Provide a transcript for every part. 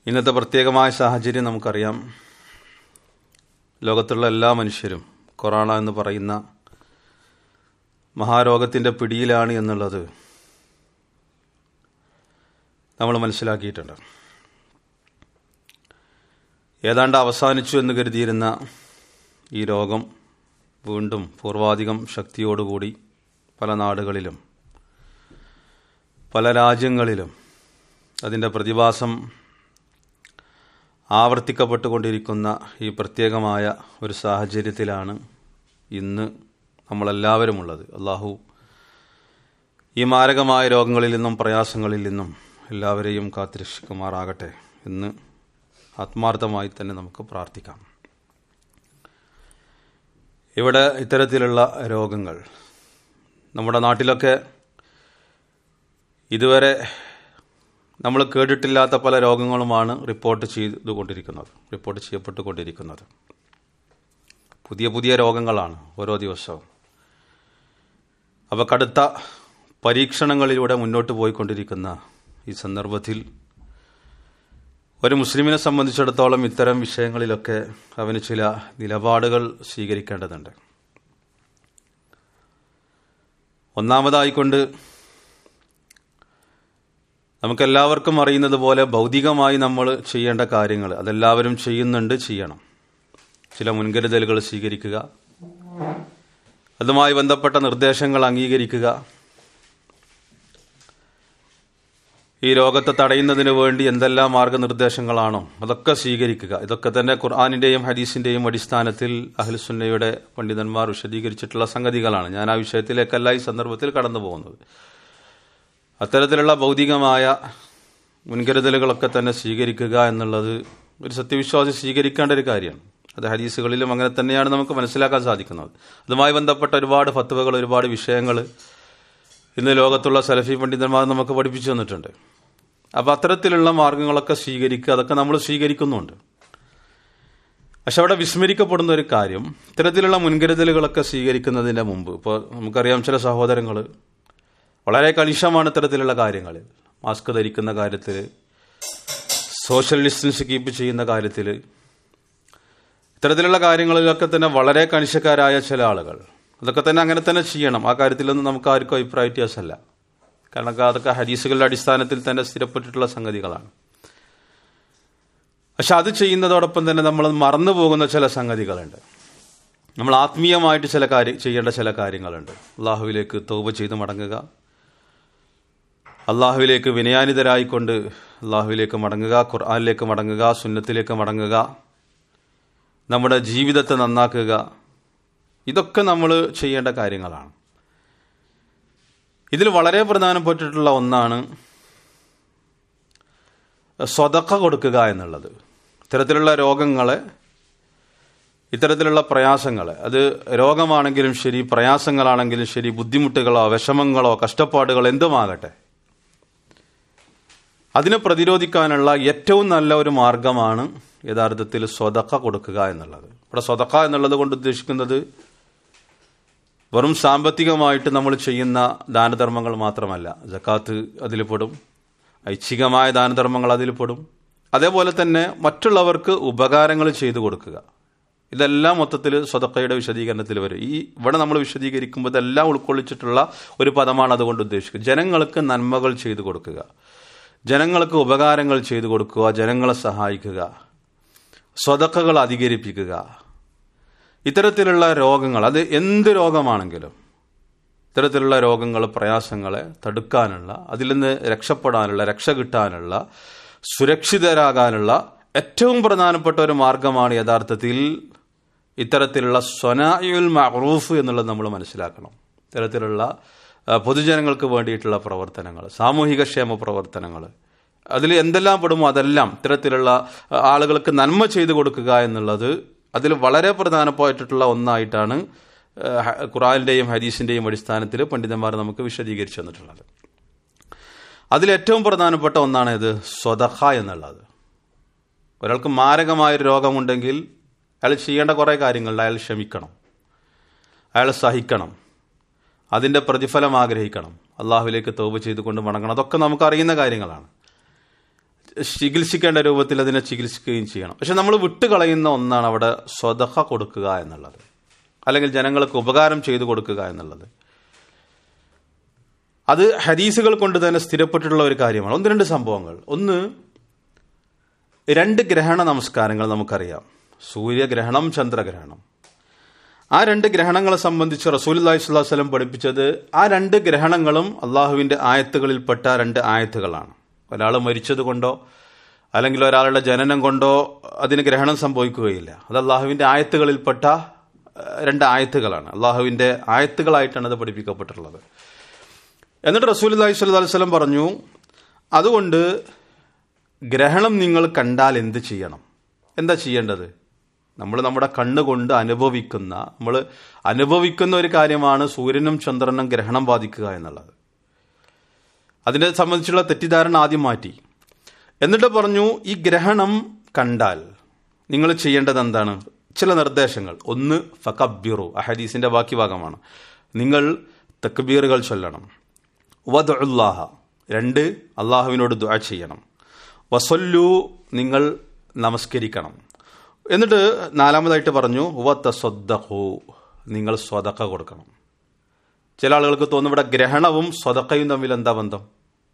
ഇന്നത്തെ പ്രത്യേകമായ സാഹചര്യം നമുക്കറിയാം ലോകത്തുള്ള എല്ലാ മനുഷ്യരും കൊറോണ എന്ന് പറയുന്ന മഹാരോഗത്തിൻ്റെ പിടിയിലാണ് എന്നുള്ളത് നമ്മൾ മനസ്സിലാക്കിയിട്ടുണ്ട് ഏതാണ്ട് അവസാനിച്ചു എന്ന് കരുതിയിരുന്ന ഈ രോഗം വീണ്ടും പൂർവാധികം ശക്തിയോടുകൂടി പല നാടുകളിലും പല രാജ്യങ്ങളിലും അതിൻ്റെ പ്രതിഭാസം ആവർത്തിക്കപ്പെട്ടുകൊണ്ടിരിക്കുന്ന ഈ പ്രത്യേകമായ ഒരു സാഹചര്യത്തിലാണ് ഇന്ന് നമ്മളെല്ലാവരും ഉള്ളത് അള്ളാഹു ഈ മാരകമായ രോഗങ്ങളിൽ നിന്നും പ്രയാസങ്ങളിൽ നിന്നും എല്ലാവരെയും കാത്തുരക്ഷിക്കുമാറാകട്ടെ എന്ന് ആത്മാർത്ഥമായി തന്നെ നമുക്ക് പ്രാർത്ഥിക്കാം ഇവിടെ ഇത്തരത്തിലുള്ള രോഗങ്ങൾ നമ്മുടെ നാട്ടിലൊക്കെ ഇതുവരെ നമ്മൾ കേട്ടിട്ടില്ലാത്ത പല രോഗങ്ങളുമാണ് റിപ്പോർട്ട് ചെയ്തുകൊണ്ടിരിക്കുന്നത് റിപ്പോർട്ട് ചെയ്യപ്പെട്ടുകൊണ്ടിരിക്കുന്നത് പുതിയ പുതിയ രോഗങ്ങളാണ് ഓരോ ദിവസവും അപ്പോൾ കടുത്ത പരീക്ഷണങ്ങളിലൂടെ മുന്നോട്ട് പോയിക്കൊണ്ടിരിക്കുന്ന ഈ സന്ദർഭത്തിൽ ഒരു മുസ്ലിമിനെ സംബന്ധിച്ചിടത്തോളം ഇത്തരം വിഷയങ്ങളിലൊക്കെ അവന് ചില നിലപാടുകൾ സ്വീകരിക്കേണ്ടതുണ്ട് ഒന്നാമതായിക്കൊണ്ട് നമുക്കെല്ലാവർക്കും അറിയുന്നത് പോലെ ഭൗതികമായി നമ്മൾ ചെയ്യേണ്ട കാര്യങ്ങൾ അതെല്ലാവരും ചെയ്യുന്നുണ്ട് ചെയ്യണം ചില മുൻകരുതലുകൾ സ്വീകരിക്കുക അതുമായി ബന്ധപ്പെട്ട നിർദ്ദേശങ്ങൾ അംഗീകരിക്കുക ഈ രോഗത്തെ തടയുന്നതിന് വേണ്ടി എന്തെല്ലാം മാർഗനിർദ്ദേശങ്ങളാണോ അതൊക്കെ സ്വീകരിക്കുക ഇതൊക്കെ തന്നെ ഖുർആാനിന്റെയും ഹദീസിന്റെയും അടിസ്ഥാനത്തിൽ അഹ്ലുസുന്നയുടെ പണ്ഡിതന്മാർ വിശദീകരിച്ചിട്ടുള്ള സംഗതികളാണ് ഞാൻ ആ വിഷയത്തിലേക്കല്ല ഈ സന്ദർഭത്തിൽ കടന്നു പോകുന്നത് അത്തരത്തിലുള്ള ഭൗതികമായ മുൻകരുതലുകളൊക്കെ തന്നെ സ്വീകരിക്കുക എന്നുള്ളത് ഒരു സത്യവിശ്വാസി സ്വീകരിക്കേണ്ട ഒരു കാര്യമാണ് അത് ഹദീസുകളിലും അങ്ങനെ തന്നെയാണ് നമുക്ക് മനസ്സിലാക്കാൻ സാധിക്കുന്നത് അതുമായി ബന്ധപ്പെട്ട ഒരുപാട് ഫത്തുവകൾ ഒരുപാട് വിഷയങ്ങൾ ഇന്ന് ലോകത്തുള്ള സലഫി പണ്ഡിതന്മാർ നമുക്ക് പഠിപ്പിച്ചു തന്നിട്ടുണ്ട് അപ്പോൾ അത്തരത്തിലുള്ള മാർഗങ്ങളൊക്കെ സ്വീകരിക്കുക അതൊക്കെ നമ്മൾ സ്വീകരിക്കുന്നുണ്ട് പക്ഷെ അവിടെ വിസ്മരിക്കപ്പെടുന്ന ഒരു കാര്യം ഇത്തരത്തിലുള്ള മുൻകരുതലുകളൊക്കെ സ്വീകരിക്കുന്നതിൻ്റെ മുമ്പ് ഇപ്പോൾ നമുക്കറിയാം ചില സഹോദരങ്ങൾ വളരെ കണിശമാണ് ഇത്തരത്തിലുള്ള കാര്യങ്ങളിൽ മാസ്ക് ധരിക്കുന്ന കാര്യത്തിൽ സോഷ്യൽ ഡിസ്റ്റൻസ് കീപ്പ് ചെയ്യുന്ന കാര്യത്തിൽ ഇത്തരത്തിലുള്ള കാര്യങ്ങളിലൊക്കെ തന്നെ വളരെ കണിശക്കാരായ ചില ആളുകൾ അതൊക്കെ തന്നെ അങ്ങനെ തന്നെ ചെയ്യണം ആ കാര്യത്തിലൊന്നും നമുക്ക് ആർക്കും അഭിപ്രായ വ്യത്യാസമല്ല കാരണം അതൊക്കെ ഹദീസുകളുടെ അടിസ്ഥാനത്തിൽ തന്നെ സ്ഥിരപ്പെട്ടിട്ടുള്ള സംഗതികളാണ് പക്ഷെ അത് ചെയ്യുന്നതോടൊപ്പം തന്നെ നമ്മൾ മറന്നു പോകുന്ന ചില സംഗതികളുണ്ട് നമ്മൾ ആത്മീയമായിട്ട് ചില കാര്യം ചെയ്യേണ്ട ചില കാര്യങ്ങളുണ്ട് അള്ളാഹുവിലേക്ക് തോപ ചെയ്ത് മടങ്ങുക അള്ളാഹുവിലേക്ക് വിനയാനിതരായിക്കൊണ്ട് അള്ളാഹുവിലേക്ക് മടങ്ങുക ഖുർആാനിലേക്ക് മടങ്ങുക സുന്നത്തിലേക്ക് മടങ്ങുക നമ്മുടെ ജീവിതത്തെ നന്നാക്കുക ഇതൊക്കെ നമ്മൾ ചെയ്യേണ്ട കാര്യങ്ങളാണ് ഇതിൽ വളരെ പ്രധാനപ്പെട്ടിട്ടുള്ള ഒന്നാണ് സ്വതക്ക കൊടുക്കുക എന്നുള്ളത് ഇത്തരത്തിലുള്ള രോഗങ്ങളെ ഇത്തരത്തിലുള്ള പ്രയാസങ്ങളെ അത് രോഗമാണെങ്കിലും ശരി പ്രയാസങ്ങളാണെങ്കിലും ശരി ബുദ്ധിമുട്ടുകളോ വിഷമങ്ങളോ കഷ്ടപ്പാടുകളോ എന്തുമാകട്ടെ അതിനെ പ്രതിരോധിക്കാനുള്ള ഏറ്റവും നല്ല ഒരു മാർഗമാണ് യഥാർത്ഥത്തിൽ സ്വതക്ക കൊടുക്കുക എന്നുള്ളത് ഇവിടെ സ്വതക്ക എന്നുള്ളത് കൊണ്ട് ഉദ്ദേശിക്കുന്നത് വെറും സാമ്പത്തികമായിട്ട് നമ്മൾ ചെയ്യുന്ന ദാനധർമ്മങ്ങൾ മാത്രമല്ല ജക്കാത്ത് അതിൽ പെടും ഐച്ഛികമായ ദാനധർമ്മങ്ങൾ അതിൽ പെടും അതേപോലെ തന്നെ മറ്റുള്ളവർക്ക് ഉപകാരങ്ങൾ ചെയ്തു കൊടുക്കുക ഇതെല്ലാം മൊത്തത്തിൽ സ്വതക്കയുടെ വിശദീകരണത്തിൽ വരും ഈ ഇവിടെ നമ്മൾ വിശദീകരിക്കുമ്പോൾ ഇതെല്ലാം ഉൾക്കൊള്ളിച്ചിട്ടുള്ള ഒരു പദമാണ് അതുകൊണ്ട് ഉദ്ദേശിക്കുന്നത് ജനങ്ങൾക്ക് നന്മകൾ ചെയ്തു കൊടുക്കുക ജനങ്ങൾക്ക് ഉപകാരങ്ങൾ ചെയ്തു കൊടുക്കുക ജനങ്ങളെ സഹായിക്കുക സ്വതക്കകൾ അധികരിപ്പിക്കുക ഇത്തരത്തിലുള്ള രോഗങ്ങൾ അത് എന്ത് രോഗമാണെങ്കിലും ഇത്തരത്തിലുള്ള രോഗങ്ങൾ പ്രയാസങ്ങളെ തടുക്കാനുള്ള അതിൽ നിന്ന് രക്ഷപ്പെടാനുള്ള രക്ഷ കിട്ടാനുള്ള സുരക്ഷിതരാകാനുള്ള ഏറ്റവും പ്രധാനപ്പെട്ട ഒരു മാർഗമാണ് യഥാർത്ഥത്തിൽ ഇത്തരത്തിലുള്ള സ്വനായുൽ മറൂഫ് എന്നുള്ളത് നമ്മൾ മനസ്സിലാക്കണം ഇത്തരത്തിലുള്ള പൊതുജനങ്ങൾക്ക് വേണ്ടിയിട്ടുള്ള പ്രവർത്തനങ്ങൾ സാമൂഹിക ക്ഷേമ പ്രവർത്തനങ്ങൾ അതിൽ എന്തെല്ലാം പെടുമോ അതെല്ലാം ഇത്തരത്തിലുള്ള ആളുകൾക്ക് നന്മ ചെയ്തു കൊടുക്കുക എന്നുള്ളത് അതിൽ വളരെ പ്രധാനപ്പെട്ടിട്ടുള്ള ഒന്നായിട്ടാണ് ഖുറാനിൻ്റെയും ഹദീസിൻ്റെയും അടിസ്ഥാനത്തിൽ പണ്ഡിതന്മാർ നമുക്ക് വിശദീകരിച്ചു തന്നിട്ടുള്ളത് അതിലേറ്റവും പ്രധാനപ്പെട്ട ഒന്നാണ് ഇത് സ്വതഹ എന്നുള്ളത് ഒരാൾക്ക് മാരകമായൊരു രോഗമുണ്ടെങ്കിൽ അയാൾ ചെയ്യേണ്ട കുറേ കാര്യങ്ങളുണ്ട് അയാൾ ക്ഷമിക്കണം അയാൾ സഹിക്കണം അതിൻ്റെ പ്രതിഫലം ആഗ്രഹിക്കണം അള്ളാഹുവിലേക്ക് തോപ് ചെയ്തുകൊണ്ട് മടങ്ങണം അതൊക്കെ നമുക്ക് അറിയുന്ന കാര്യങ്ങളാണ് ചികിത്സിക്കേണ്ട രൂപത്തിൽ അതിനെ ചികിത്സിക്കുകയും ചെയ്യണം പക്ഷെ നമ്മൾ വിട്ടുകളയുന്ന ഒന്നാണ് അവിടെ സ്വതഹ കൊടുക്കുക എന്നുള്ളത് അല്ലെങ്കിൽ ജനങ്ങൾക്ക് ഉപകാരം ചെയ്തു കൊടുക്കുക എന്നുള്ളത് അത് ഹദീസുകൾ കൊണ്ട് തന്നെ സ്ഥിരപ്പെട്ടിട്ടുള്ള ഒരു കാര്യമാണ് ഒന്ന് രണ്ട് സംഭവങ്ങൾ ഒന്ന് രണ്ട് ഗ്രഹണ നമസ്കാരങ്ങൾ നമുക്കറിയാം സൂര്യഗ്രഹണം ചന്ദ്രഗ്രഹണം ആ രണ്ട് ഗ്രഹണങ്ങളെ സംബന്ധിച്ച് റസൂൽ അള്ളാഹി സ്വലം പഠിപ്പിച്ചത് ആ രണ്ട് ഗ്രഹണങ്ങളും അള്ളാഹുവിന്റെ ആയത്തുകളിൽപ്പെട്ട രണ്ട് ആയത്തുകളാണ് ഒരാൾ മരിച്ചത് കൊണ്ടോ അല്ലെങ്കിൽ ഒരാളുടെ ജനനം കൊണ്ടോ അതിന് ഗ്രഹണം സംഭവിക്കുകയില്ല അത് അള്ളാഹുവിന്റെ ആയത്തുകളിൽപ്പെട്ട ഏഹ്, രണ്ട് ആയത്തുകളാണ് അള്ളാഹുവിന്റെ ആയത്തുകളായിട്ടാണ് അത് പഠിപ്പിക്കപ്പെട്ടിട്ടുള്ളത് എന്നിട്ട് റസൂൽ അള്ളാഹി സ്വല്ലു വസ്ലം പറഞ്ഞു അതുകൊണ്ട് ഗ്രഹണം നിങ്ങൾ കണ്ടാൽ എന്ത് ചെയ്യണം എന്താ ചെയ്യേണ്ടത് നമ്മൾ നമ്മുടെ കണ്ണുകൊണ്ട് അനുഭവിക്കുന്ന നമ്മൾ അനുഭവിക്കുന്ന ഒരു കാര്യമാണ് സൂര്യനും ചന്ദ്രനും ഗ്രഹണം ബാധിക്കുക എന്നുള്ളത് അതിനെ സംബന്ധിച്ചുള്ള തെറ്റിദ്ധാരണ ആദ്യം മാറ്റി എന്നിട്ട് പറഞ്ഞു ഈ ഗ്രഹണം കണ്ടാൽ നിങ്ങൾ ചെയ്യേണ്ടത് എന്താണ് ചില നിർദ്ദേശങ്ങൾ ഒന്ന് ഫക്കബ്യുറു അഹദീസിന്റെ ബാക്കി ഭാഗമാണ് നിങ്ങൾ തക്ബീറുകൾ ചൊല്ലണം വദുല്ലാഹ രണ്ട് അള്ളാഹുവിനോട് ദുആ ചെയ്യണം വസല്ലു നിങ്ങൾ നമസ്കരിക്കണം എന്നിട്ട് നാലാമതായിട്ട് പറഞ്ഞു വത്തസ്വദ്ദഖു നിങ്ങൾ സ്വതക്ക കൊടുക്കണം ചില ആളുകൾക്ക് തോന്നും ഇവിടെ ഗ്രഹണവും സ്വതക്കയും തമ്മിൽ എന്താ ബന്ധം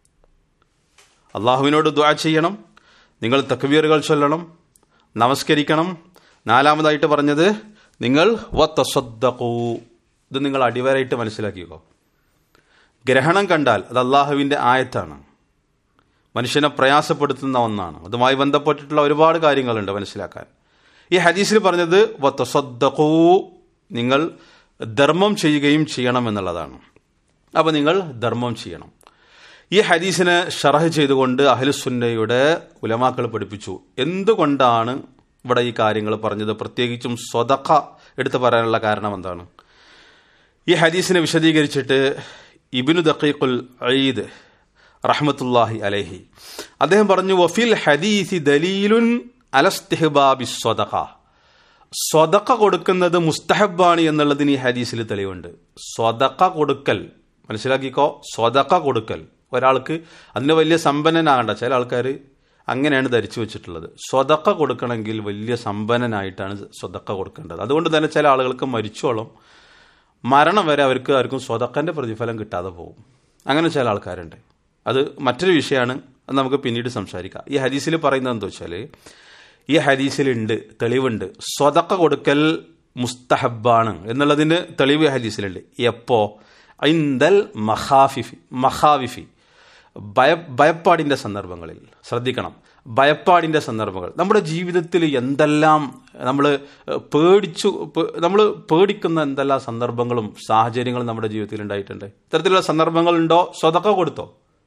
അള്ളാഹുവിനോട് ദുആ ചെയ്യണം നിങ്ങൾ തക്ബീറുകൾ ചൊല്ലണം നമസ്കരിക്കണം നാലാമതായിട്ട് പറഞ്ഞത് നിങ്ങൾ വത്തസ്വദ്ദഖു ഇത് നിങ്ങൾ അടിവരായിട്ട് മനസ്സിലാക്കിക്കോ ഗ്രഹണം കണ്ടാൽ അത് അള്ളാഹുവിന്റെ ആയത്താണ് മനുഷ്യനെ പ്രയാസപ്പെടുത്തുന്ന ഒന്നാണ് അതുമായി ബന്ധപ്പെട്ടിട്ടുള്ള ഒരുപാട് കാര്യങ്ങളുണ്ട് മനസ്സിലാക്കാൻ ഈ ഹദീസിൽ പറഞ്ഞത് വത്തസ്വദ്ദഖൂ നിങ്ങൾ ധർമ്മം ചെയ്യുകയും ചെയ്യണം എന്നുള്ളതാണ് അപ്പോൾ നിങ്ങൾ ധർമ്മം ചെയ്യണം ഈ ഹദീസിനെ ഷറഹ് ചെയ്തുകൊണ്ട് അഹ്ലുസുന്നയുടെ ഉലമാക്കൾ പഠിപ്പിച്ചു എന്തുകൊണ്ടാണ് ഇവിടെ ഈ കാര്യങ്ങൾ പറഞ്ഞത് പ്രത്യേകിച്ചും സ്വതക്ക എടുത്തു പറയാനുള്ള കാരണം എന്താണ് ഈ ഹദീസിനെ വിശദീകരിച്ചിട്ട് ഇബിനു ദഖീഖുൽ ഈദ് റഹ്മത്തുല്ലാഹി അലൈഹി അദ്ദേഹം പറഞ്ഞു വഫിൽ ഹദീസി ദലീലുൻ അലസ്തിഹ്ബാബി സ്വതക സ്വതക്ക കൊടുക്കുന്നത് മുസ്തഹബാണ് എന്നുള്ളതിന് ഈ ഹദീസിൽ തെളിവുണ്ട് സ്വതക്ക കൊടുക്കൽ മനസ്സിലാക്കിക്കോ സ്വതക്ക കൊടുക്കൽ ഒരാൾക്ക് അതിന് വലിയ സമ്പന്നനാകണ്ട ചില ആൾക്കാർ അങ്ങനെയാണ് ധരിച്ചു വെച്ചിട്ടുള്ളത് സ്വതക്ക കൊടുക്കണമെങ്കിൽ വലിയ സമ്പന്നനായിട്ടാണ് സ്വതക്ക കൊടുക്കേണ്ടത് അതുകൊണ്ട് തന്നെ ചില ആളുകൾക്ക് മരിച്ചോളം മരണം വരെ അവർക്ക് ആർക്കും സ്വതക്കന്റെ പ്രതിഫലം കിട്ടാതെ പോകും അങ്ങനെ ചില ആൾക്കാരുണ്ട് അത് മറ്റൊരു വിഷയമാണ് അത് നമുക്ക് പിന്നീട് സംസാരിക്കാം ഈ ഹദീസിൽ പറയുന്നത് എന്താ വെച്ചാൽ ഈ ഹദീസിലുണ്ട് തെളിവുണ്ട് സ്വതക്ക കൊടുക്കൽ മുസ്തഹബാണ് എന്നുള്ളതിന് തെളിവ് ഈ ഹദീസിലുണ്ട് എപ്പോ ഐന്ദൽ മഹാഫിഫി മഹാവിഫി ഭയ ഭയപ്പാടിന്റെ സന്ദർഭങ്ങളിൽ ശ്രദ്ധിക്കണം ഭയപ്പാടിന്റെ സന്ദർഭങ്ങൾ നമ്മുടെ ജീവിതത്തിൽ എന്തെല്ലാം നമ്മൾ പേടിച്ചു നമ്മൾ പേടിക്കുന്ന എന്തെല്ലാം സന്ദർഭങ്ങളും സാഹചര്യങ്ങളും നമ്മുടെ ജീവിതത്തിൽ ഉണ്ടായിട്ടുണ്ട് ഇത്തരത്തിലുള്ള സന്ദർഭങ്ങളുണ്ടോ സ്വതക്ക കൊടുത്തോ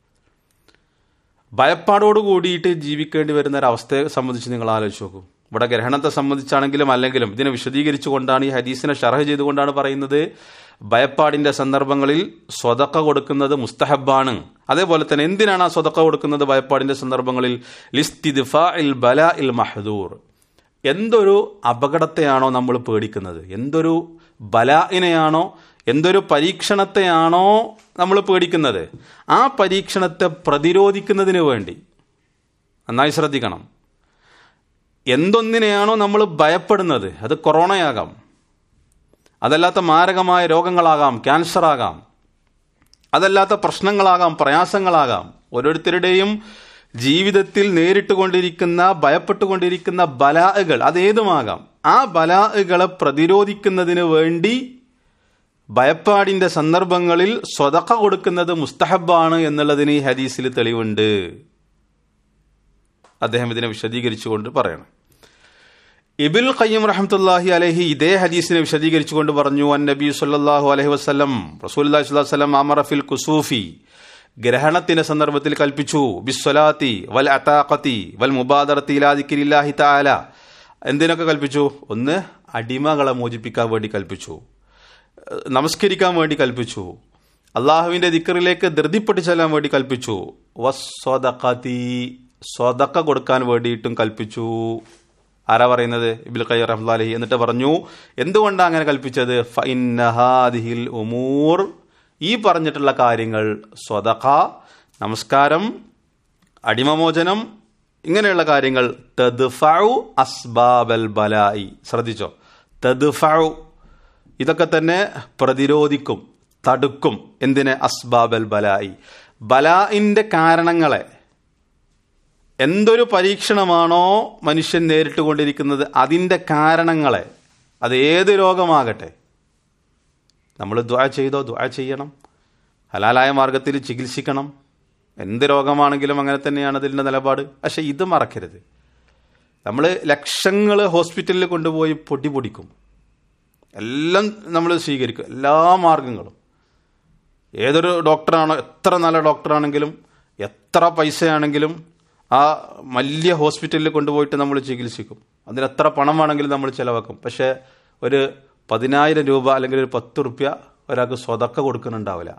ഭയപ്പാടോട് കൂടിയിട്ട് ജീവിക്കേണ്ടി വരുന്ന ഒരു അവസ്ഥയെ സംബന്ധിച്ച് നിങ്ങൾ ആലോചിച്ച് നോക്കൂ ഇവിടെ ഗ്രഹണത്തെ സംബന്ധിച്ചാണെങ്കിലും അല്ലെങ്കിലും ഇതിനെ വിശദീകരിച്ചുകൊണ്ടാണ് ഈ ഹദീസിനെ ഷർഹ ചെയ്തുകൊണ്ടാണ് പറയുന്നത് ഭയപ്പാടിന്റെ സന്ദർഭങ്ങളിൽ സ്വതക്ക കൊടുക്കുന്നത് മുസ്തഹബാണ് അതേപോലെ തന്നെ എന്തിനാണ് ആ സ്വതക്ക കൊടുക്കുന്നത് ഭയപ്പാടിന്റെ സന്ദർഭങ്ങളിൽ ലിസ്തിദ്ഫാ ഇൽ ബല ഇൽ മഹദൂർ എന്തൊരു അപകടത്തെയാണോ നമ്മൾ പേടിക്കുന്നത് എന്തൊരു ബലായിനെയാണോ എന്തൊരു പരീക്ഷണത്തെയാണോ നമ്മൾ പേടിക്കുന്നത് ആ പരീക്ഷണത്തെ പ്രതിരോധിക്കുന്നതിന് വേണ്ടി നന്നായി ശ്രദ്ധിക്കണം എന്തൊന്നിനെയാണോ നമ്മൾ ഭയപ്പെടുന്നത് അത് കൊറോണയാകാം അതല്ലാത്ത മാരകമായ രോഗങ്ങളാകാം ക്യാൻസർ ആകാം അതല്ലാത്ത പ്രശ്നങ്ങളാകാം പ്രയാസങ്ങളാകാം ഓരോരുത്തരുടെയും ജീവിതത്തിൽ നേരിട്ടുകൊണ്ടിരിക്കുന്ന ഭയപ്പെട്ടുകൊണ്ടിരിക്കുന്ന ബലാഹകൾ അതേതുമാകാം ആ ബലാഹകളെ പ്രതിരോധിക്കുന്നതിന് വേണ്ടി ഭയപ്പാടിന്റെ സന്ദർഭങ്ങളിൽ സ്വതക്ക കൊടുക്കുന്നത് മുസ്തഹബാണ് എന്നുള്ളതിന് ഈ ഹദീസിൽ തെളിവുണ്ട് അദ്ദേഹം ഇതിനെ വിശദീകരിച്ചുകൊണ്ട് പറയണം ഇബിൽ ഖയ്യം റഹമത്തുല്ലാഹി അലഹി ഇതേ ഹദീസിനെ വിശദീകരിച്ചുകൊണ്ട് പറഞ്ഞു അൻ നബി സല്ലാഹു അലഹി വസ്ലം റസൂൽ വസ്ലം അമറഫിൽ കുസൂഫി ഗ്രഹണത്തിന്റെ സന്ദർഭത്തിൽ കൽപ്പിച്ചു ബിസ്വലാത്തി വൽ അതാഖത്തി വൽ മുബാദറത്തിലാദിക്കില്ലാഹി താല എന്തിനൊക്കെ കൽപ്പിച്ചു ഒന്ന് അടിമകളെ മോചിപ്പിക്കാൻ വേണ്ടി കൽപ്പിച്ചു നമസ്കരിക്കാൻ വേണ്ടി കൽപ്പിച്ചു അള്ളാഹുവിന്റെ ദിക്കറിലേക്ക് ധൃതിപ്പെട്ട് ചെല്ലാൻ വേണ്ടി കൽപ്പിച്ചു വസ്വദഖത്തി സ്വതക്ക കൊടുക്കാൻ വേണ്ടിയിട്ടും കൽപ്പിച്ചു ആരാ പറയുന്നത് ഇബിൽ ഖയ്യർ റഹ്ലാലഹി എന്നിട്ട് പറഞ്ഞു എന്തുകൊണ്ടാണ് അങ്ങനെ കൽപ്പിച്ചത് ഫൈനഹാദിഹിൽ ഉമൂർ ഈ പറഞ്ഞിട്ടുള്ള കാര്യങ്ങൾ സ്വതക നമസ്കാരം അടിമമോചനം ഇങ്ങനെയുള്ള കാര്യങ്ങൾ തദ്ഫഉ അസ്ബാബൽ ബലായി ശ്രദ്ധിച്ചോ തദ്ഫഉ ഇതൊക്കെ തന്നെ പ്രതിരോധിക്കും തടുക്കും എന്തിന് അസ്ബാബൽ ബലായി ബലായിന്റെ കാരണങ്ങളെ എന്തൊരു പരീക്ഷണമാണോ മനുഷ്യൻ നേരിട്ട് കൊണ്ടിരിക്കുന്നത് അതിൻ്റെ കാരണങ്ങളെ അത് ഏത് രോഗമാകട്ടെ നമ്മൾ ദ്വാ ചെയ്തോ ദ്വാ ചെയ്യണം ഹലാലായ മാർഗത്തിൽ ചികിത്സിക്കണം എന്ത് രോഗമാണെങ്കിലും അങ്ങനെ തന്നെയാണ് അതിൻ്റെ നിലപാട് പക്ഷെ ഇത് മറക്കരുത് നമ്മൾ ലക്ഷങ്ങൾ ഹോസ്പിറ്റലിൽ കൊണ്ടുപോയി പൊടി പൊടിക്കും എല്ലാം നമ്മൾ സ്വീകരിക്കും എല്ലാ മാർഗങ്ങളും ഏതൊരു ഡോക്ടറാണോ എത്ര നല്ല ഡോക്ടറാണെങ്കിലും എത്ര പൈസയാണെങ്കിലും ആ വലിയ ഹോസ്പിറ്റലിൽ കൊണ്ടുപോയിട്ട് നമ്മൾ ചികിത്സിക്കും അതിന് എത്ര പണം വേണമെങ്കിലും നമ്മൾ ചിലവാക്കും പക്ഷേ ഒരു പതിനായിരം രൂപ അല്ലെങ്കിൽ ഒരു പത്ത് റുപ്യ ഒരാൾക്ക് സ്വതക്ക കൊടുക്കുന്നുണ്ടാവില്ല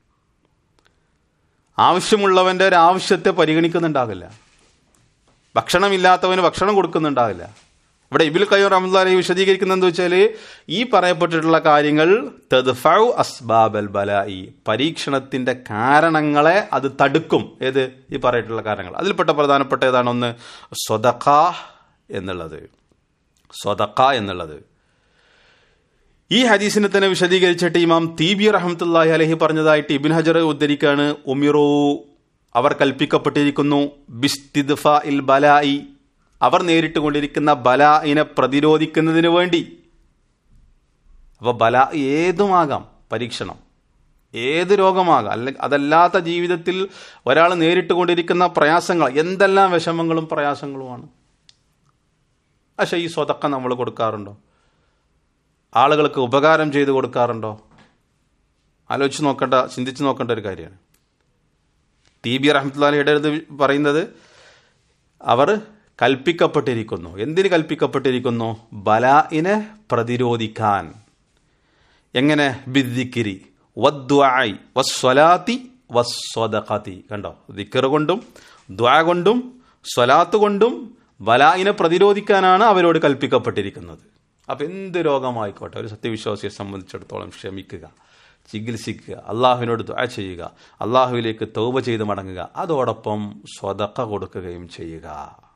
ആവശ്യമുള്ളവൻ്റെ ഒരു ആവശ്യത്തെ പരിഗണിക്കുന്നുണ്ടാവില്ല ഭക്ഷണമില്ലാത്തവന് ഭക്ഷണം കൊടുക്കുന്നുണ്ടാവില്ല ഇവിടെ ഇബിൽ കയ്യൂർ റഹ്മുല്ലാഹി വിശദീകരിക്കുന്നത് എന്താ വെച്ചാൽ ഈ പറയപ്പെട്ടിട്ടുള്ള കാര്യങ്ങൾ തദ്ഫൗ അസ്ബാബൽ ബലായി പരീക്ഷണത്തിന്റെ കാരണങ്ങളെ അത് തടുക്കും ഏത് ഈ പറയിട്ടുള്ള കാരണങ്ങൾ അതിൽപ്പെട്ട പ്രധാനപ്പെട്ട ഏതാണ് ഒന്ന് സ്വതക്ക എന്നുള്ളത് സ്വതക്ക എന്നുള്ളത് ഈ ഹദീസിനെ തന്നെ വിശദീകരിച്ചിട്ട് ഇമാം തീബി റഹമത്തുല്ലാഹി അലഹി പറഞ്ഞതായിട്ട് ഇബിൻ ഹജർ ഉദ്ധരിക്കാണ് ഉമിറു അവർ കൽപ്പിക്കപ്പെട്ടിരിക്കുന്നു ബിസ്തിദ്ഫ ഇൽ ബലായി അവർ നേരിട്ട് കൊണ്ടിരിക്കുന്ന ബലായിനെ പ്രതിരോധിക്കുന്നതിന് വേണ്ടി അപ്പൊ ബല ഏതുമാകാം പരീക്ഷണം ഏത് രോഗമാകാം അല്ലെങ്കിൽ അതല്ലാത്ത ജീവിതത്തിൽ ഒരാൾ നേരിട്ട് കൊണ്ടിരിക്കുന്ന പ്രയാസങ്ങൾ എന്തെല്ലാം വിഷമങ്ങളും പ്രയാസങ്ങളുമാണ് പക്ഷെ ഈ സ്വതക്ക നമ്മൾ കൊടുക്കാറുണ്ടോ ആളുകൾക്ക് ഉപകാരം ചെയ്തു കൊടുക്കാറുണ്ടോ ആലോചിച്ച് നോക്കേണ്ട ചിന്തിച്ച് നോക്കേണ്ട ഒരു കാര്യമാണ് ടി ബി റഹ്മത്തുല്ലാഹിയുടെ അടുത്ത് പറയുന്നത് അവർ കൽപ്പിക്കപ്പെട്ടിരിക്കുന്നു എന്തിന് കൽപ്പിക്കപ്പെട്ടിരിക്കുന്നു ബലായിനെ പ്രതിരോധിക്കാൻ എങ്ങനെ ബിദ്ദിക്കിരി വദ്വായി വസ്വലാത്തി വസ്വദഖതി കണ്ടോ ദിക്കർ കൊണ്ടും ദ്വാ കൊണ്ടും സ്വലാത്ത് കൊണ്ടും ബലായിനെ പ്രതിരോധിക്കാനാണ് അവരോട് കൽപ്പിക്കപ്പെട്ടിരിക്കുന്നത് അപ്പം എന്ത് രോഗമായിക്കോട്ടെ ഒരു സത്യവിശ്വാസിയെ സംബന്ധിച്ചിടത്തോളം ക്ഷമിക്കുക ചികിത്സിക്കുക അള്ളാഹുവിനോട് ദ്വാ ചെയ്യുക അള്ളാഹുവിലേക്ക് തൗബ ചെയ്ത് മടങ്ങുക അതോടൊപ്പം സ്വതക്ക കൊടുക്കുകയും ചെയ്യുക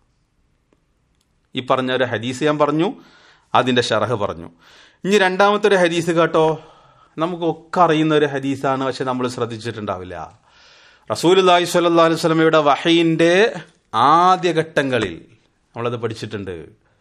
ഈ പറഞ്ഞ ഒരു ഹദീസ് ഞാൻ പറഞ്ഞു അതിന്റെ ഷറഹ് പറഞ്ഞു ഇനി രണ്ടാമത്തെ ഒരു ഹദീസ് കേട്ടോ നമുക്കൊക്കെ അറിയുന്ന ഒരു ഹദീസാണ് പക്ഷെ നമ്മൾ ശ്രദ്ധിച്ചിട്ടുണ്ടാവില്ല റസൂലി സ്വല്ലാ അലൈഹി സ്വലമയുടെ വഹയിന്റെ ആദ്യഘട്ടങ്ങളിൽ നമ്മളത് പഠിച്ചിട്ടുണ്ട്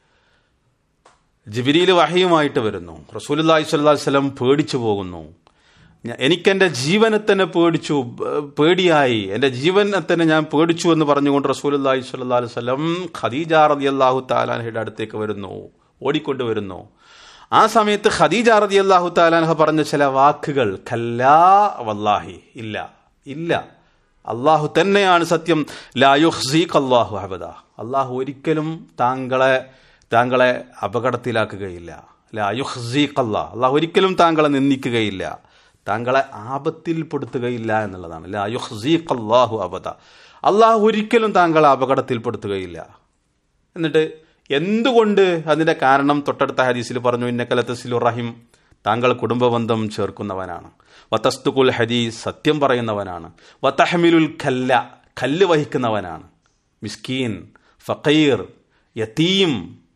ജിബിരിയിൽ വഹയുമായിട്ട് വരുന്നു റസൂലി സ്വല്ലാ വല്ലം പേടിച്ചു പോകുന്നു എനിക്കെന്റെ ജീവനെ തന്നെ പേടിച്ചു പേടിയായി എന്റെ ജീവനെ തന്നെ ഞാൻ പേടിച്ചു എന്ന് പറഞ്ഞുകൊണ്ട് റസൂലി സ്വല്ലാ അലൈഹി സ്വലം ഖദീജ റതി അള്ളാഹു താലാൻഹയുടെ അടുത്തേക്ക് വരുന്നു ഓടിക്കൊണ്ട് വരുന്നു ആ സമയത്ത് ഖദീജ റതി അള്ളാഹു താലാൻഹ പറഞ്ഞ ചില വാക്കുകൾ ഖല്ലാ വല്ലാഹി ഇല്ല ഇല്ല അള്ളാഹു തന്നെയാണ് സത്യം ലായുഹ്സീഖ് അള്ളാഹു അബദ അള്ളാഹു ഒരിക്കലും താങ്കളെ താങ്കളെ അപകടത്തിലാക്കുകയില്ല ലായുഹ്സീഖ് അള്ളാഹ് അള്ളാഹു ഒരിക്കലും താങ്കളെ നിന്ദിക്കുകയില്ല താങ്കളെ ആപത്തിൽപ്പെടുത്തുകയില്ല എന്നുള്ളതാണ് ലായുഹ്സീഖ് അള്ളാഹു അബദ അള്ളാഹു ഒരിക്കലും താങ്കളെ അപകടത്തിൽപ്പെടുത്തുകയില്ല എന്നിട്ട് എന്തുകൊണ്ട് അതിന്റെ കാരണം തൊട്ടടുത്ത ഹദീസിൽ പറഞ്ഞു ഇന്നക്കലത്തസിലു റഹിം താങ്കൾ കുടുംബബന്ധം ചേർക്കുന്നവനാണ് വതസ്തുക്കുൽ ഹദീസ് സത്യം പറയുന്നവനാണ് വതഹമിലുൽ ഖല്ല കല്ല് വഹിക്കുന്നവനാണ് മിസ്കീൻ ഫക്കീർ യതീം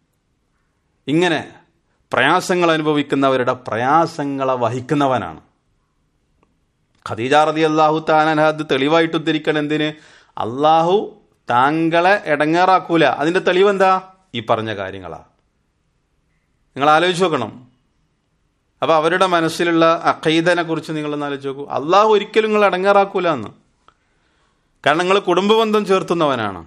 ഇങ്ങനെ പ്രയാസങ്ങൾ അനുഭവിക്കുന്നവരുടെ പ്രയാസങ്ങളെ വഹിക്കുന്നവനാണ് ഖദീജ റതി അള്ളാഹു താനഹ അത് തെളിവായിട്ട് ഉദ്ധരിക്കണം എന്തിന് അള്ളാഹു താങ്കളെ ഇടങ്ങേറാക്കൂല അതിന്റെ തെളിവെന്താ ഈ പറഞ്ഞ കാര്യങ്ങളാ നിങ്ങൾ ആലോചിച്ച് നോക്കണം അപ്പൊ അവരുടെ മനസ്സിലുള്ള അഖൈദനെ കുറിച്ച് നിങ്ങളൊന്ന് ആലോചിച്ച് നോക്കൂ അള്ളാഹു ഒരിക്കലും നിങ്ങൾ അടങ്ങാറാക്കൂല എന്ന് കാരണം നിങ്ങൾ കുടുംബബന്ധം ചേർത്തുന്നവനാണ്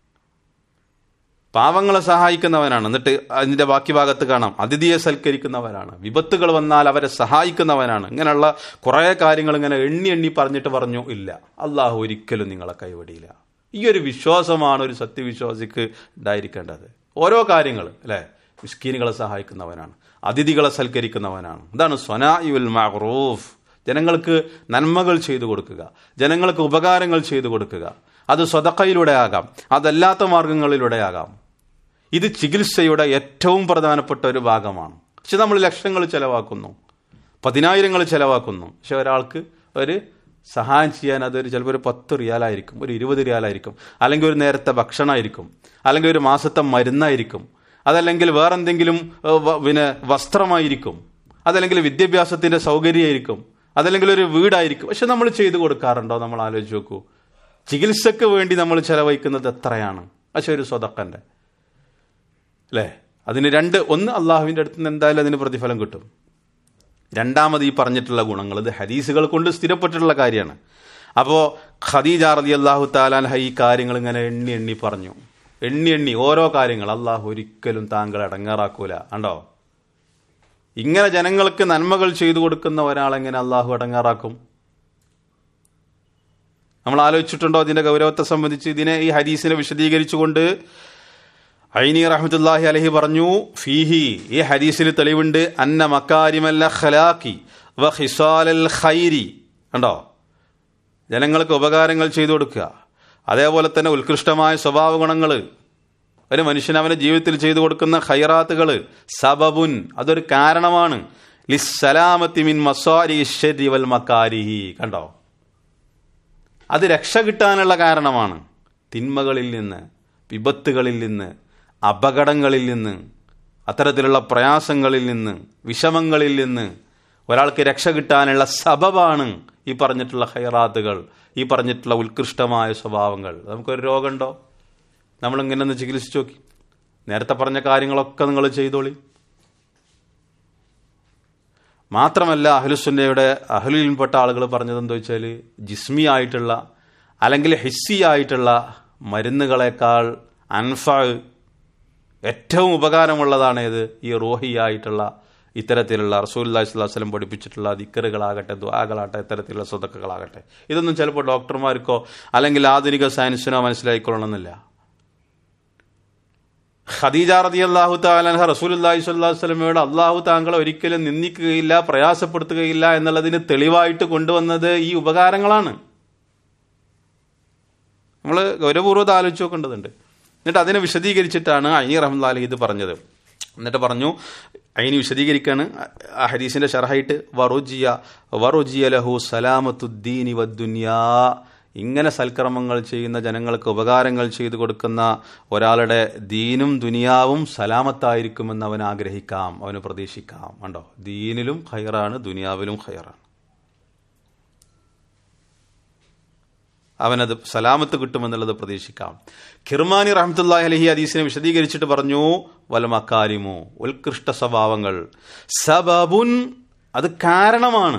പാവങ്ങളെ സഹായിക്കുന്നവനാണ് എന്നിട്ട് അതിന്റെ ബാക്കി ഭാഗത്ത് കാണാം അതിഥിയെ സൽക്കരിക്കുന്നവനാണ് വിപത്തുകൾ വന്നാൽ അവരെ സഹായിക്കുന്നവനാണ് ഇങ്ങനെയുള്ള കുറേ കാര്യങ്ങൾ ഇങ്ങനെ എണ്ണി എണ്ണി പറഞ്ഞിട്ട് പറഞ്ഞു ഇല്ല അള്ളാഹു ഒരിക്കലും നിങ്ങളെ കൈവടിയില്ല ഈ ഒരു വിശ്വാസമാണ് ഒരു സത്യവിശ്വാസിക്ക് ഉണ്ടായിരിക്കേണ്ടത് ഓരോ കാര്യങ്ങൾ അല്ലെ മിസ്കീനുകളെ സഹായിക്കുന്നവനാണ് അതിഥികളെ സൽക്കരിക്കുന്നവനാണ് ഇതാണ് സ്വനായുൽ മഹറൂഫ് ജനങ്ങൾക്ക് നന്മകൾ ചെയ്തു കൊടുക്കുക ജനങ്ങൾക്ക് ഉപകാരങ്ങൾ ചെയ്തു കൊടുക്കുക അത് സ്വതക്കയിലൂടെ ആകാം അതല്ലാത്ത മാർഗങ്ങളിലൂടെ ആകാം ഇത് ചികിത്സയുടെ ഏറ്റവും പ്രധാനപ്പെട്ട ഒരു ഭാഗമാണ് പക്ഷെ നമ്മൾ ലക്ഷങ്ങൾ ചെലവാക്കുന്നു പതിനായിരങ്ങൾ ചെലവാക്കുന്നു പക്ഷെ ഒരാൾക്ക് ഒരു സഹായം ചെയ്യാൻ അതൊരു ചിലപ്പോൾ ഒരു പത്ത് റിയാലായിരിക്കും ഒരു ഇരുപത് റിയാലായിരിക്കും അല്ലെങ്കിൽ ഒരു നേരത്തെ ഭക്ഷണമായിരിക്കും അല്ലെങ്കിൽ ഒരു മാസത്തെ മരുന്നായിരിക്കും അതല്ലെങ്കിൽ വേറെന്തെങ്കിലും ഏഹ്, വ- പിന്നെ വസ്ത്രമായിരിക്കും അതല്ലെങ്കിൽ വിദ്യാഭ്യാസത്തിന്റെ സൗകര്യമായിരിക്കും അതല്ലെങ്കിൽ ഒരു വീടായിരിക്കും പക്ഷെ നമ്മൾ ചെയ്തു കൊടുക്കാറുണ്ടോ നമ്മൾ ആലോചിച്ച് നോക്കൂ ചികിത്സക്ക് വേണ്ടി നമ്മൾ ചെലവഴിക്കുന്നത് എത്രയാണ് പക്ഷെ ഒരു സ്വതക്കന്റെ അല്ലേ അതിന് രണ്ട് ഒന്ന് അള്ളാഹുവിന്റെ അടുത്ത് നിന്ന് എന്തായാലും അതിന് പ്രതിഫലം കിട്ടും രണ്ടാമത് ഈ പറഞ്ഞിട്ടുള്ള ഗുണങ്ങൾ ഇത് ഹദീസുകൾ കൊണ്ട് സ്ഥിരപ്പെട്ടിട്ടുള്ള കാര്യമാണ് അപ്പോൾ ഖദീജ റതി അള്ളാഹു താലാൻഹ ഈ കാര്യങ്ങൾ ഇങ്ങനെ എണ്ണി എണ്ണി പറഞ്ഞു എണ്ണി എണ്ണി ഓരോ കാര്യങ്ങൾ അള്ളാഹു ഒരിക്കലും താങ്കൾ അടങ്ങാറാക്കൂല കണ്ടോ ഇങ്ങനെ ജനങ്ങൾക്ക് നന്മകൾ ചെയ്തു കൊടുക്കുന്ന ഒരാളെങ്ങനെ അള്ളാഹു അടങ്ങാറാക്കും നമ്മൾ ആലോചിച്ചിട്ടുണ്ടോ അതിന്റെ ഗൗരവത്തെ സംബന്ധിച്ച് ഇതിനെ ഈ ഹദീസിനെ വിശദീകരിച്ചുകൊണ്ട് ഐനി റഹ്മത്തുല്ലാഹി അലഹി പറഞ്ഞു ഫീഹി ഈ ഹദീസിൽ തെളിവുണ്ട് അന്ന മക്കാരിമല്ല ഖലാഖി വ ഹിസാലൽ ഖൈരി കണ്ടോ ജനങ്ങൾക്ക് ഉപകാരങ്ങൾ ചെയ്തു കൊടുക്കുക അതേപോലെ തന്നെ ഉത്കൃഷ്ടമായ സ്വഭാവ ഗുണങ്ങൾ ഒരു മനുഷ്യൻ അവന്റെ ജീവിതത്തിൽ ചെയ്തു കൊടുക്കുന്ന ഖൈറാത്തുകൾ സബബുൻ അതൊരു കാരണമാണ് ലിസ്സലാമത്തി മിൻ മസാരി ശരി വൽ മക്കാരിഹി കണ്ടോ അത് രക്ഷ കിട്ടാനുള്ള കാരണമാണ് തിന്മകളിൽ നിന്ന് വിപത്തുകളിൽ നിന്ന് അപകടങ്ങളിൽ നിന്ന് അത്തരത്തിലുള്ള പ്രയാസങ്ങളിൽ നിന്ന് വിഷമങ്ങളിൽ നിന്ന് ഒരാൾക്ക് രക്ഷ കിട്ടാനുള്ള സബബാണ് ഈ പറഞ്ഞിട്ടുള്ള ഹൈറാത്തുകൾ ഈ പറഞ്ഞിട്ടുള്ള ഉത്കൃഷ്ടമായ സ്വഭാവങ്ങൾ നമുക്കൊരു രോഗമുണ്ടോ നമ്മളിങ്ങനെ ഒന്ന് ചികിത്സിച്ച് നോക്കി നേരത്തെ പറഞ്ഞ കാര്യങ്ങളൊക്കെ നിങ്ങൾ ചെയ്തോളി മാത്രമല്ല അഹ്ലുസുന്നയുടെ അഹ്ലുലിൽപ്പെട്ട ആളുകൾ പറഞ്ഞത് എന്താ വെച്ചാൽ ജിസ്മി ആയിട്ടുള്ള അല്ലെങ്കിൽ ഹിസ്സി ആയിട്ടുള്ള മരുന്നുകളെക്കാൾ അൻഫ ഏറ്റവും ഉപകാരമുള്ളതാണ് ഇത് ഈ റോഹിയായിട്ടുള്ള ഇത്തരത്തിലുള്ള റസൂല്ലാഹി സ്വലം പഠിപ്പിച്ചിട്ടുള്ള ദിക്കറുകളാകട്ടെ ദ്വാകളാകട്ടെ ഇത്തരത്തിലുള്ള സ്വതക്കുകളാകട്ടെ ഇതൊന്നും ചിലപ്പോൾ ഡോക്ടർമാർക്കോ അല്ലെങ്കിൽ ആധുനിക സയൻസിനോ മനസ്സിലായിക്കൊള്ളണമെന്നില്ല ഖദീജ റതി അള്ളാഹു താലഹ റസൂലി സ്വല്ലാഹു സ്വലമയോട് അള്ളാഹു താങ്കളെ ഒരിക്കലും നിന്ദിക്കുകയില്ല പ്രയാസപ്പെടുത്തുകയില്ല എന്നുള്ളതിന് തെളിവായിട്ട് കൊണ്ടുവന്നത് ഈ ഉപകാരങ്ങളാണ് നമ്മൾ ഗൗരവപൂർവ്വത ആലോചിച്ച് നോക്കേണ്ടതുണ്ട് എന്നിട്ട് അതിനെ വിശദീകരിച്ചിട്ടാണ് അയ്യ റഹ്മദ് അലി ഇത് പറഞ്ഞത് എന്നിട്ട് പറഞ്ഞു അയിന് വിശദീകരിക്കാണ് ആ ഹദീസിന്റെ ഷർഹായിട്ട് വറുജിയ വറുജിയ ലഹു സലാമത്തുദ്ദീനി വദ്ദുന്യാ ഇങ്ങനെ സൽക്കർമ്മങ്ങൾ ചെയ്യുന്ന ജനങ്ങൾക്ക് ഉപകാരങ്ങൾ ചെയ്തു കൊടുക്കുന്ന ഒരാളുടെ ദീനും ദുനിയാവും സലാമത്തായിരിക്കുമെന്ന് അവൻ ആഗ്രഹിക്കാം അവന് പ്രതീക്ഷിക്കാം കണ്ടോ ദീനിലും ഖൈറാണ് ദുനിയാവിലും ഖൈറാണ് അവനത് സലാമത്ത് കിട്ടുമെന്നുള്ളത് പ്രതീക്ഷിക്കാം ഖിർമാനി റഹ്മത്തുല്ലാഹി അലഹി ഹദീസിനെ വിശദീകരിച്ചിട്ട് പറഞ്ഞു വലമക്കാരിമോ ഉത്കൃഷ്ട സ്വഭാവങ്ങൾ സബബുൻ അത് കാരണമാണ്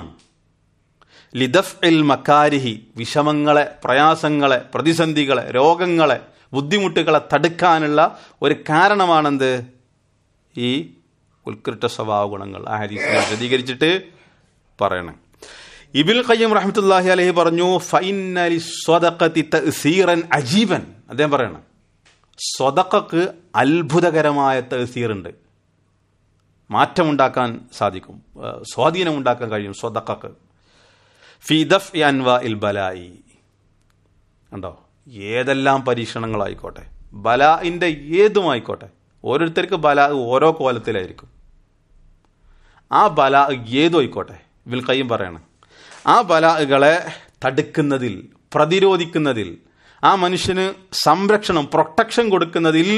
ലിദഫ് എൽ മക്കാരിഹി വിഷമങ്ങളെ പ്രയാസങ്ങളെ പ്രതിസന്ധികളെ രോഗങ്ങളെ ബുദ്ധിമുട്ടുകളെ തടുക്കാനുള്ള ഒരു കാരണമാണെന്ത് ഈ ഉത്കൃഷ്ട സ്വഭാവ ഗുണങ്ങൾ ആ ഹദീസിനെ വിശദീകരിച്ചിട്ട് പറയണം ഇബിൽ ഖയ്യം റഹ്മത്തുല്ലാഹി അലഹി പറഞ്ഞു ഫൈനലി സ്വതക്കത്തി തസീറൻ അജീബൻ അദ്ദേഹം പറയണം സ്വതക്കക്ക് അത്ഭുതകരമായ തസീറുണ്ട് മാറ്റമുണ്ടാക്കാൻ സാധിക്കും ഏഹ് സ്വാധീനമുണ്ടാക്കാൻ കഴിയും സ്വതക്കക്ക് ഫിദഫ് അൻവ ഇൽ ബലായി കണ്ടോ ഏതെല്ലാം പരീക്ഷണങ്ങളായിക്കോട്ടെ ബലായിന്റെ ഏതുമായിക്കോട്ടെ ഓരോരുത്തർക്ക് ബല ഓരോ കോലത്തിലായിരിക്കും ആ ബല ഏതും ആയിക്കോട്ടെ ഇബിൽ ഖയ്യം പറയണം ആ ബലാകളെ തടുക്കുന്നതിൽ പ്രതിരോധിക്കുന്നതിൽ ആ മനുഷ്യന് സംരക്ഷണം പ്രൊട്ടക്ഷൻ കൊടുക്കുന്നതിൽ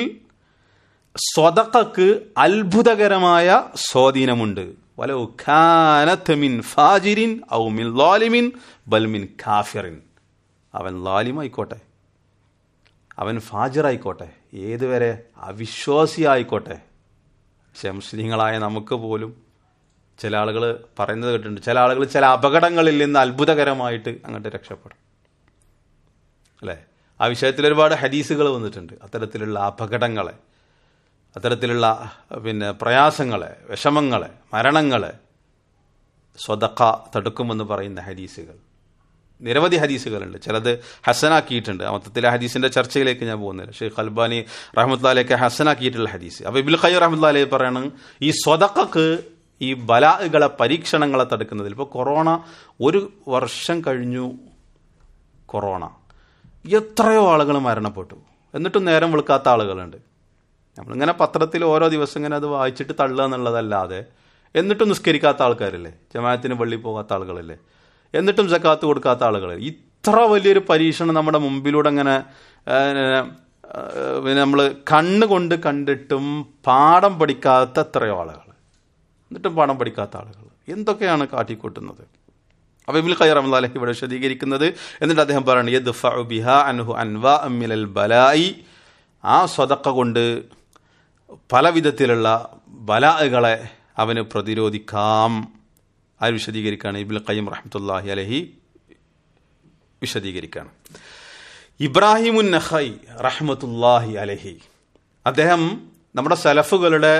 സ്വതക്കക്ക് അത്ഭുതകരമായ സ്വാധീനമുണ്ട് വലൗ ഖാനത്ത് മിൻ ഫാജിരിൻ ഔ മിൻ ലാലിമിൻ ബൽ മിൻ കാഫിറിൻ അവൻ ലാലിമായിക്കോട്ടെ അവൻ ഫാജിറായിക്കോട്ടെ ഏതുവരെ അവിശ്വാസിയായിക്കോട്ടെ പക്ഷെ മുസ്ലിങ്ങളായ നമുക്ക് പോലും ചില ആളുകൾ പറയുന്നത് കേട്ടിട്ടുണ്ട് ചില ആളുകൾ ചില അപകടങ്ങളിൽ നിന്ന് അത്ഭുതകരമായിട്ട് അങ്ങോട്ട് രക്ഷപ്പെടും അല്ലേ ആ വിഷയത്തിൽ ഒരുപാട് ഹദീസുകൾ വന്നിട്ടുണ്ട് അത്തരത്തിലുള്ള അപകടങ്ങളെ അത്തരത്തിലുള്ള പിന്നെ പ്രയാസങ്ങളെ വിഷമങ്ങളെ മരണങ്ങളെ സ്വതക്ക തടുക്കുമെന്ന് പറയുന്ന ഹദീസുകൾ നിരവധി ഹദീസുകളുണ്ട് ചിലത് ഹസനാക്കിയിട്ടുണ്ട് മൊത്തത്തിലെ ഹദീസിന്റെ ചർച്ചയിലേക്ക് ഞാൻ പോകുന്നില്ല ഷെയ്ഖ് അൽബാനി റഹ്മത്തുല്ലാലേക്ക് ഹസനാക്കിയിട്ടുള്ള ഹദീസ് അപ്പൊ ഇബിൽ ഖയ്യ റഹ്മത്തുല്ലാലി പറയണം ഈ സ്വതക്കക്ക് ഈ ബലാകളെ പരീക്ഷണങ്ങളെ തടുക്കുന്നതിൽ ഇപ്പോൾ കൊറോണ ഒരു വർഷം കഴിഞ്ഞു കൊറോണ എത്രയോ ആളുകൾ മരണപ്പെട്ടു എന്നിട്ടും നേരം വെളുക്കാത്ത ആളുകളുണ്ട് നമ്മളിങ്ങനെ പത്രത്തിൽ ഓരോ ദിവസം ഇങ്ങനെ അത് വായിച്ചിട്ട് തള്ളുക എന്നുള്ളതല്ലാതെ എന്നിട്ടും നിസ്കരിക്കാത്ത ആൾക്കാരില്ലേ ജമാഅത്തിന് പള്ളി പോകാത്ത ആളുകളല്ലേ എന്നിട്ടും ജക്കാത്ത് കൊടുക്കാത്ത ആളുകൾ ഇത്ര വലിയൊരു പരീക്ഷണം നമ്മുടെ മുമ്പിലൂടെ അങ്ങനെ പിന്നെ നമ്മൾ കണ്ണുകൊണ്ട് കണ്ടിട്ടും പാഠം പഠിക്കാത്ത എത്രയോ ആളുകൾ എന്നിട്ടും പാഠം പഠിക്കാത്ത ആളുകൾ എന്തൊക്കെയാണ് കാട്ടിക്കൂട്ടുന്നത് അപ്പോൾ ഇബിൽ ഖൈർ അഹമ്മദ് ഇവിടെ വിശദീകരിക്കുന്നത് എന്നിട്ട് അദ്ദേഹം പറയുന്നത് യദ് ബിഹ അൻഹു അൻവാ അമ്മിലൽ ബലായി ആ സ്വതക്ക കൊണ്ട് പല വിധത്തിലുള്ള ബലാഹുകളെ അവന് പ്രതിരോധിക്കാം ആര് വിശദീകരിക്കുകയാണ് ഇബിൽ ഖയ്യം റഹ്മത്തുല്ലാഹി അലഹി വിശദീകരിക്കുകയാണ് ഇബ്രാഹിമുൻ നഹൈ റഹ്മത്തുല്ലാഹി അലഹി അദ്ദേഹം നമ്മുടെ സലഫുകളുടെ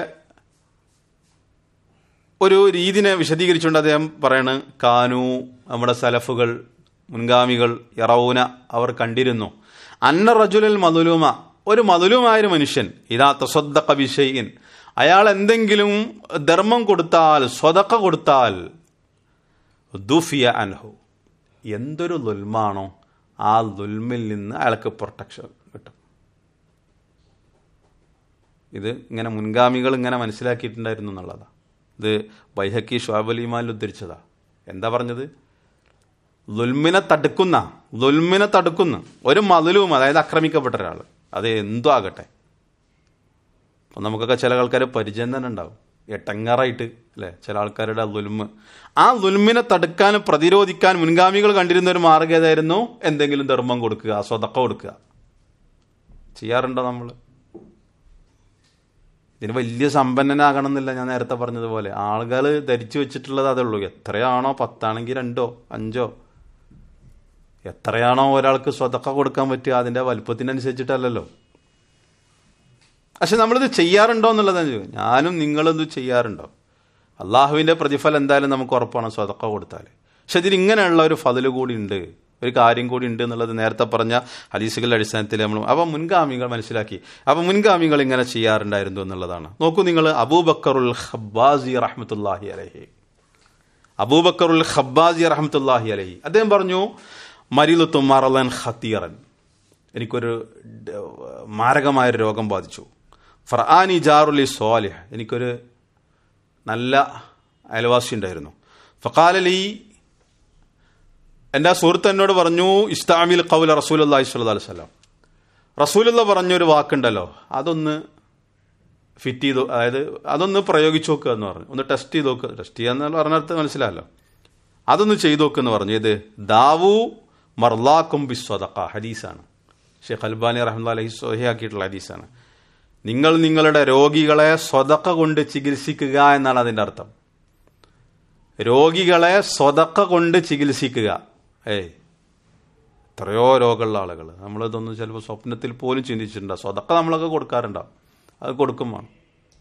ഒരു രീതിനെ വിശദീകരിച്ചുകൊണ്ട് അദ്ദേഹം പറയാണ് കാനു നമ്മുടെ സലഫുകൾ മുൻഗാമികൾ യറൌന അവർ കണ്ടിരുന്നു അന്ന റജുലൽ മതുലുമ ഒരു മതുലുമായൊരു മനുഷ്യൻ ഇതാ തസ്വദ്ദ വിഷയിൻ അയാൾ എന്തെങ്കിലും ധർമ്മം കൊടുത്താൽ സ്വതക്ക കൊടുത്താൽ ദുഫിയ അൻഹു എന്തൊരു ലുൽമാണോ ആ ലുൽമിൽ നിന്ന് അയാൾക്ക് പ്രൊട്ടക്ഷൻ കിട്ടും ഇത് ഇങ്ങനെ മുൻഗാമികൾ ഇങ്ങനെ മനസ്സിലാക്കിയിട്ടുണ്ടായിരുന്നു എന്നുള്ളതാണ് ഇത് ബൈഹക്കി ഷുഹബലിമാൽ ഉദ്ധരിച്ചതാ എന്താ പറഞ്ഞത് ലുൽമിനെ തടുക്കുന്ന ലുൽമിനെ തടുക്കുന്ന ഒരു മതിലും അതായത് ആക്രമിക്കപ്പെട്ട ഒരാൾ അത് എന്തോ ആകട്ടെ അപ്പം നമുക്കൊക്കെ ചില ആൾക്കാർ പരിചയം തന്നെ ഉണ്ടാവും എട്ടങ്ങാറായിട്ട് അല്ലേ ചില ആൾക്കാരുടെ ലുൽമ് ആ ലുൽമിനെ തടുക്കാനും പ്രതിരോധിക്കാൻ മുൻഗാമികൾ കണ്ടിരുന്ന ഒരു മാർഗം ഏതായിരുന്നു എന്തെങ്കിലും ധർമ്മം കൊടുക്കുക സ്വതക്ക കൊടുക്കുക ചെയ്യാറുണ്ടോ നമ്മൾ ഇതിന് വലിയ സമ്പന്നനാകണം എന്നില്ല ഞാൻ നേരത്തെ പറഞ്ഞതുപോലെ ആളുകൾ ധരിച്ചു വെച്ചിട്ടുള്ളത് അതേ ഉള്ളൂ എത്രയാണോ പത്താണെങ്കിൽ രണ്ടോ അഞ്ചോ എത്രയാണോ ഒരാൾക്ക് സ്വതക്ക കൊടുക്കാൻ പറ്റുക അതിന്റെ വലുപ്പത്തിനനുസരിച്ചിട്ടല്ലല്ലോ പക്ഷെ നമ്മളിത് ചെയ്യാറുണ്ടോ എന്നുള്ളതാണ് ചോദിക്കും ഞാനും നിങ്ങളിത് ചെയ്യാറുണ്ടോ അള്ളാഹുവിന്റെ പ്രതിഫലം എന്തായാലും നമുക്ക് ഉറപ്പാണ് സ്വതക്ക കൊടുത്താൽ പക്ഷെ ഇതിന് ഇങ്ങനെയുള്ള ഒരു ഫതില് കൂടി ഉണ്ട് ഒരു കാര്യം കൂടി ഉണ്ട് എന്നുള്ളത് നേരത്തെ പറഞ്ഞ ഹദീസുകളുടെ അടിസ്ഥാനത്തിൽ നമ്മൾ അവ മുൻഗാമികൾ മനസ്സിലാക്കി അവ മുൻഗാമികൾ ഇങ്ങനെ ചെയ്യാറുണ്ടായിരുന്നു എന്നുള്ളതാണ് നോക്കൂ നിങ്ങൾ അബൂബക്കറുൽ ഖബ്ബാസി റഹ്മത്തുല്ലാഹി അലഹി അബൂബക്കറുൽ ഖബ്ബാസി റഹ്മത്തുല്ലാഹി അലഹി അദ്ദേഹം പറഞ്ഞു മരിലുത്തു മറലൻ ഖത്തീറൻ എനിക്കൊരു മാരകമായൊരു രോഗം ബാധിച്ചു ഫർആാനി ജാറുലി സ്വാലിഹ് എനിക്കൊരു നല്ല അയൽവാസി ഉണ്ടായിരുന്നു ഫക്കാലലി എൻ്റെ സുഹൃത്ത് എന്നോട് പറഞ്ഞു ഇസ്താമിൽ കൗല റസൂൽ അള്ളാഹി സ്വല്ലാ വസ്ലാം റസൂലുള്ള പറഞ്ഞൊരു വാക്കുണ്ടല്ലോ അതൊന്ന് ഫിറ്റ് ചെയ്തു അതായത് അതൊന്ന് പ്രയോഗിച്ചു നോക്കുക എന്ന് പറഞ്ഞു ഒന്ന് ടെസ്റ്റ് ചെയ്ത് നോക്കുക ടെസ്റ്റ് ചെയ്യാന്ന് പറഞ്ഞിടത്ത് മനസ്സിലായല്ലോ അതൊന്ന് ചെയ്തു നോക്കുക പറഞ്ഞു ഇത് ദാവു മർലാക്കും ബി സ്വതക്ക ഹദീസാണ് ഷെയ്ഖ് അൽബാനി റഹ്മദ് അലഹി സോഹിയാക്കിയിട്ടുള്ള ഹദീസാണ് നിങ്ങൾ നിങ്ങളുടെ രോഗികളെ സ്വതക്ക കൊണ്ട് ചികിത്സിക്കുക എന്നാണ് അതിൻ്റെ അർത്ഥം രോഗികളെ സ്വതക്ക കൊണ്ട് ചികിത്സിക്കുക ഏയ് എത്രയോ രോഗമുള്ള ആളുകൾ നമ്മളിതൊന്നും ചിലപ്പോൾ സ്വപ്നത്തിൽ പോലും ചിന്തിച്ചിട്ടുണ്ടോ സ്വതക്ക നമ്മളൊക്കെ കൊടുക്കാറുണ്ടാവും അത് കൊടുക്കും വേണം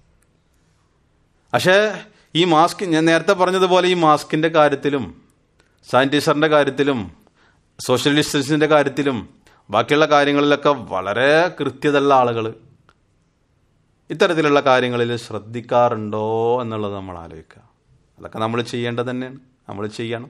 പക്ഷേ ഈ മാസ്ക് ഞാൻ നേരത്തെ പറഞ്ഞതുപോലെ ഈ മാസ്കിന്റെ കാര്യത്തിലും സാനിറ്റൈസറിന്റെ കാര്യത്തിലും സോഷ്യൽ ഡിസ്റ്റൻസിന്റെ കാര്യത്തിലും ബാക്കിയുള്ള കാര്യങ്ങളിലൊക്കെ വളരെ കൃത്യതയുള്ള ആളുകൾ ഇത്തരത്തിലുള്ള കാര്യങ്ങളിൽ ശ്രദ്ധിക്കാറുണ്ടോ എന്നുള്ളത് നമ്മൾ ആലോചിക്കുക അതൊക്കെ നമ്മൾ ചെയ്യേണ്ടത് തന്നെയാണ് നമ്മൾ ചെയ്യണം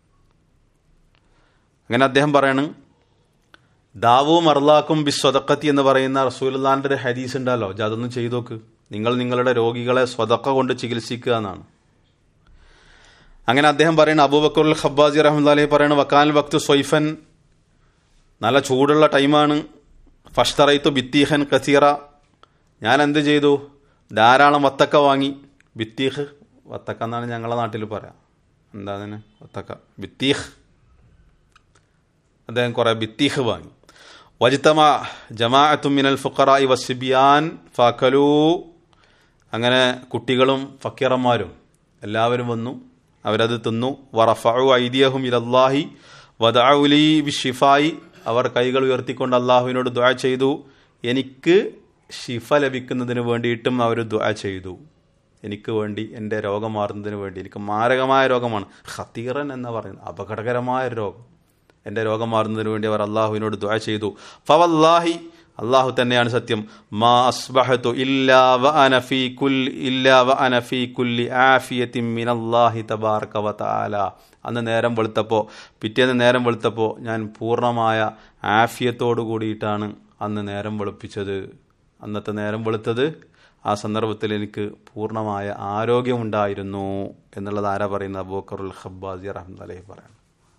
അങ്ങനെ അദ്ദേഹം പറയണ് ദാവു മർലാക്കും ബിസ്വതക്കത്തി എന്ന് പറയുന്ന റസൂലുല്ലാന്റെ ഒരു ഹദീസ് ഉണ്ടല്ലോ അതൊന്നും ചെയ്തു നോക്ക് നിങ്ങൾ നിങ്ങളുടെ രോഗികളെ സ്വതക്ക കൊണ്ട് ചികിത്സിക്കുക എന്നാണ് അങ്ങനെ അദ്ദേഹം പറയുന്ന അബൂബക്കറുൽ ഖബ്ബാജി റഹ്മദ് പറയുന്ന വക്കാൽ വക്ത് സ്വൈഫൻ നല്ല ചൂടുള്ള ടൈമാണ് ഫഷ്തറൈത്തു ബിത്തീഹൻ കസീറ ഞാൻ എന്ത് ചെയ്തു ധാരാളം വത്തക്ക വാങ്ങി ബിത്തീഹ് വത്തക്ക എന്നാണ് ഞങ്ങളുടെ നാട്ടിൽ പറയാം എന്താ അതിന് വത്തക്ക ബിത്തീഹ് അദ്ദേഹം കുറെ ബിത്തീഹ് വാങ്ങി വജിത്തമ ജമാഅത്തും മിനൽ ഫുഖറായി വസിബിയാൻ ഫാക്കലു അങ്ങനെ കുട്ടികളും ഫക്കീറന്മാരും എല്ലാവരും വന്നു അവരത് തിന്നു വറഫു ഐദിയഹും ഇലല്ലാഹി വദൌലി ബിഷിഫായി അവർ കൈകൾ ഉയർത്തിക്കൊണ്ട് അള്ളാഹുവിനോട് ദ്വാ ചെയ്തു എനിക്ക് ഷിഫ ലഭിക്കുന്നതിന് വേണ്ടിയിട്ടും അവർ ദ്വാ ചെയ്തു എനിക്ക് വേണ്ടി എൻ്റെ രോഗം മാറുന്നതിന് വേണ്ടി എനിക്ക് മാരകമായ രോഗമാണ് ഖത്തീറൻ എന്ന് പറയുന്നത് അപകടകരമായ രോഗം എൻ്റെ രോഗം മാറുന്നതിന് വേണ്ടി അവർ അള്ളാഹുവിനോട് ദ്വാ ചെയ്തു ഫവല്ലാഹി അള്ളാഹു തന്നെയാണ് സത്യം മാ അസ്ബഹത്തു ഇല്ലാ വ അനഫി കുൽ ഇല്ലാ വ അനഫി കുല്ലി ആഫിയത്തിൻ മിനല്ലാഹി തബാറക വ തആല അന്ന് നേരം വെളുത്തപ്പോൾ പിറ്റേന്ന് നേരം വെളുത്തപ്പോൾ ഞാൻ പൂർണ്ണമായ ആഫിയത്തോടു കൂടിയിട്ടാണ് അന്ന് നേരം വെളുപ്പിച്ചത് അന്നത്തെ നേരം വെളുത്തത് ആ സന്ദർഭത്തിൽ എനിക്ക് പൂർണ്ണമായ ആരോഗ്യമുണ്ടായിരുന്നു എന്നുള്ളത് ആരാ പറയുന്നത് അബൂക്കറുൽ ഖബ്ബാസി റഹ്മദ് അലഹി പറയാണ്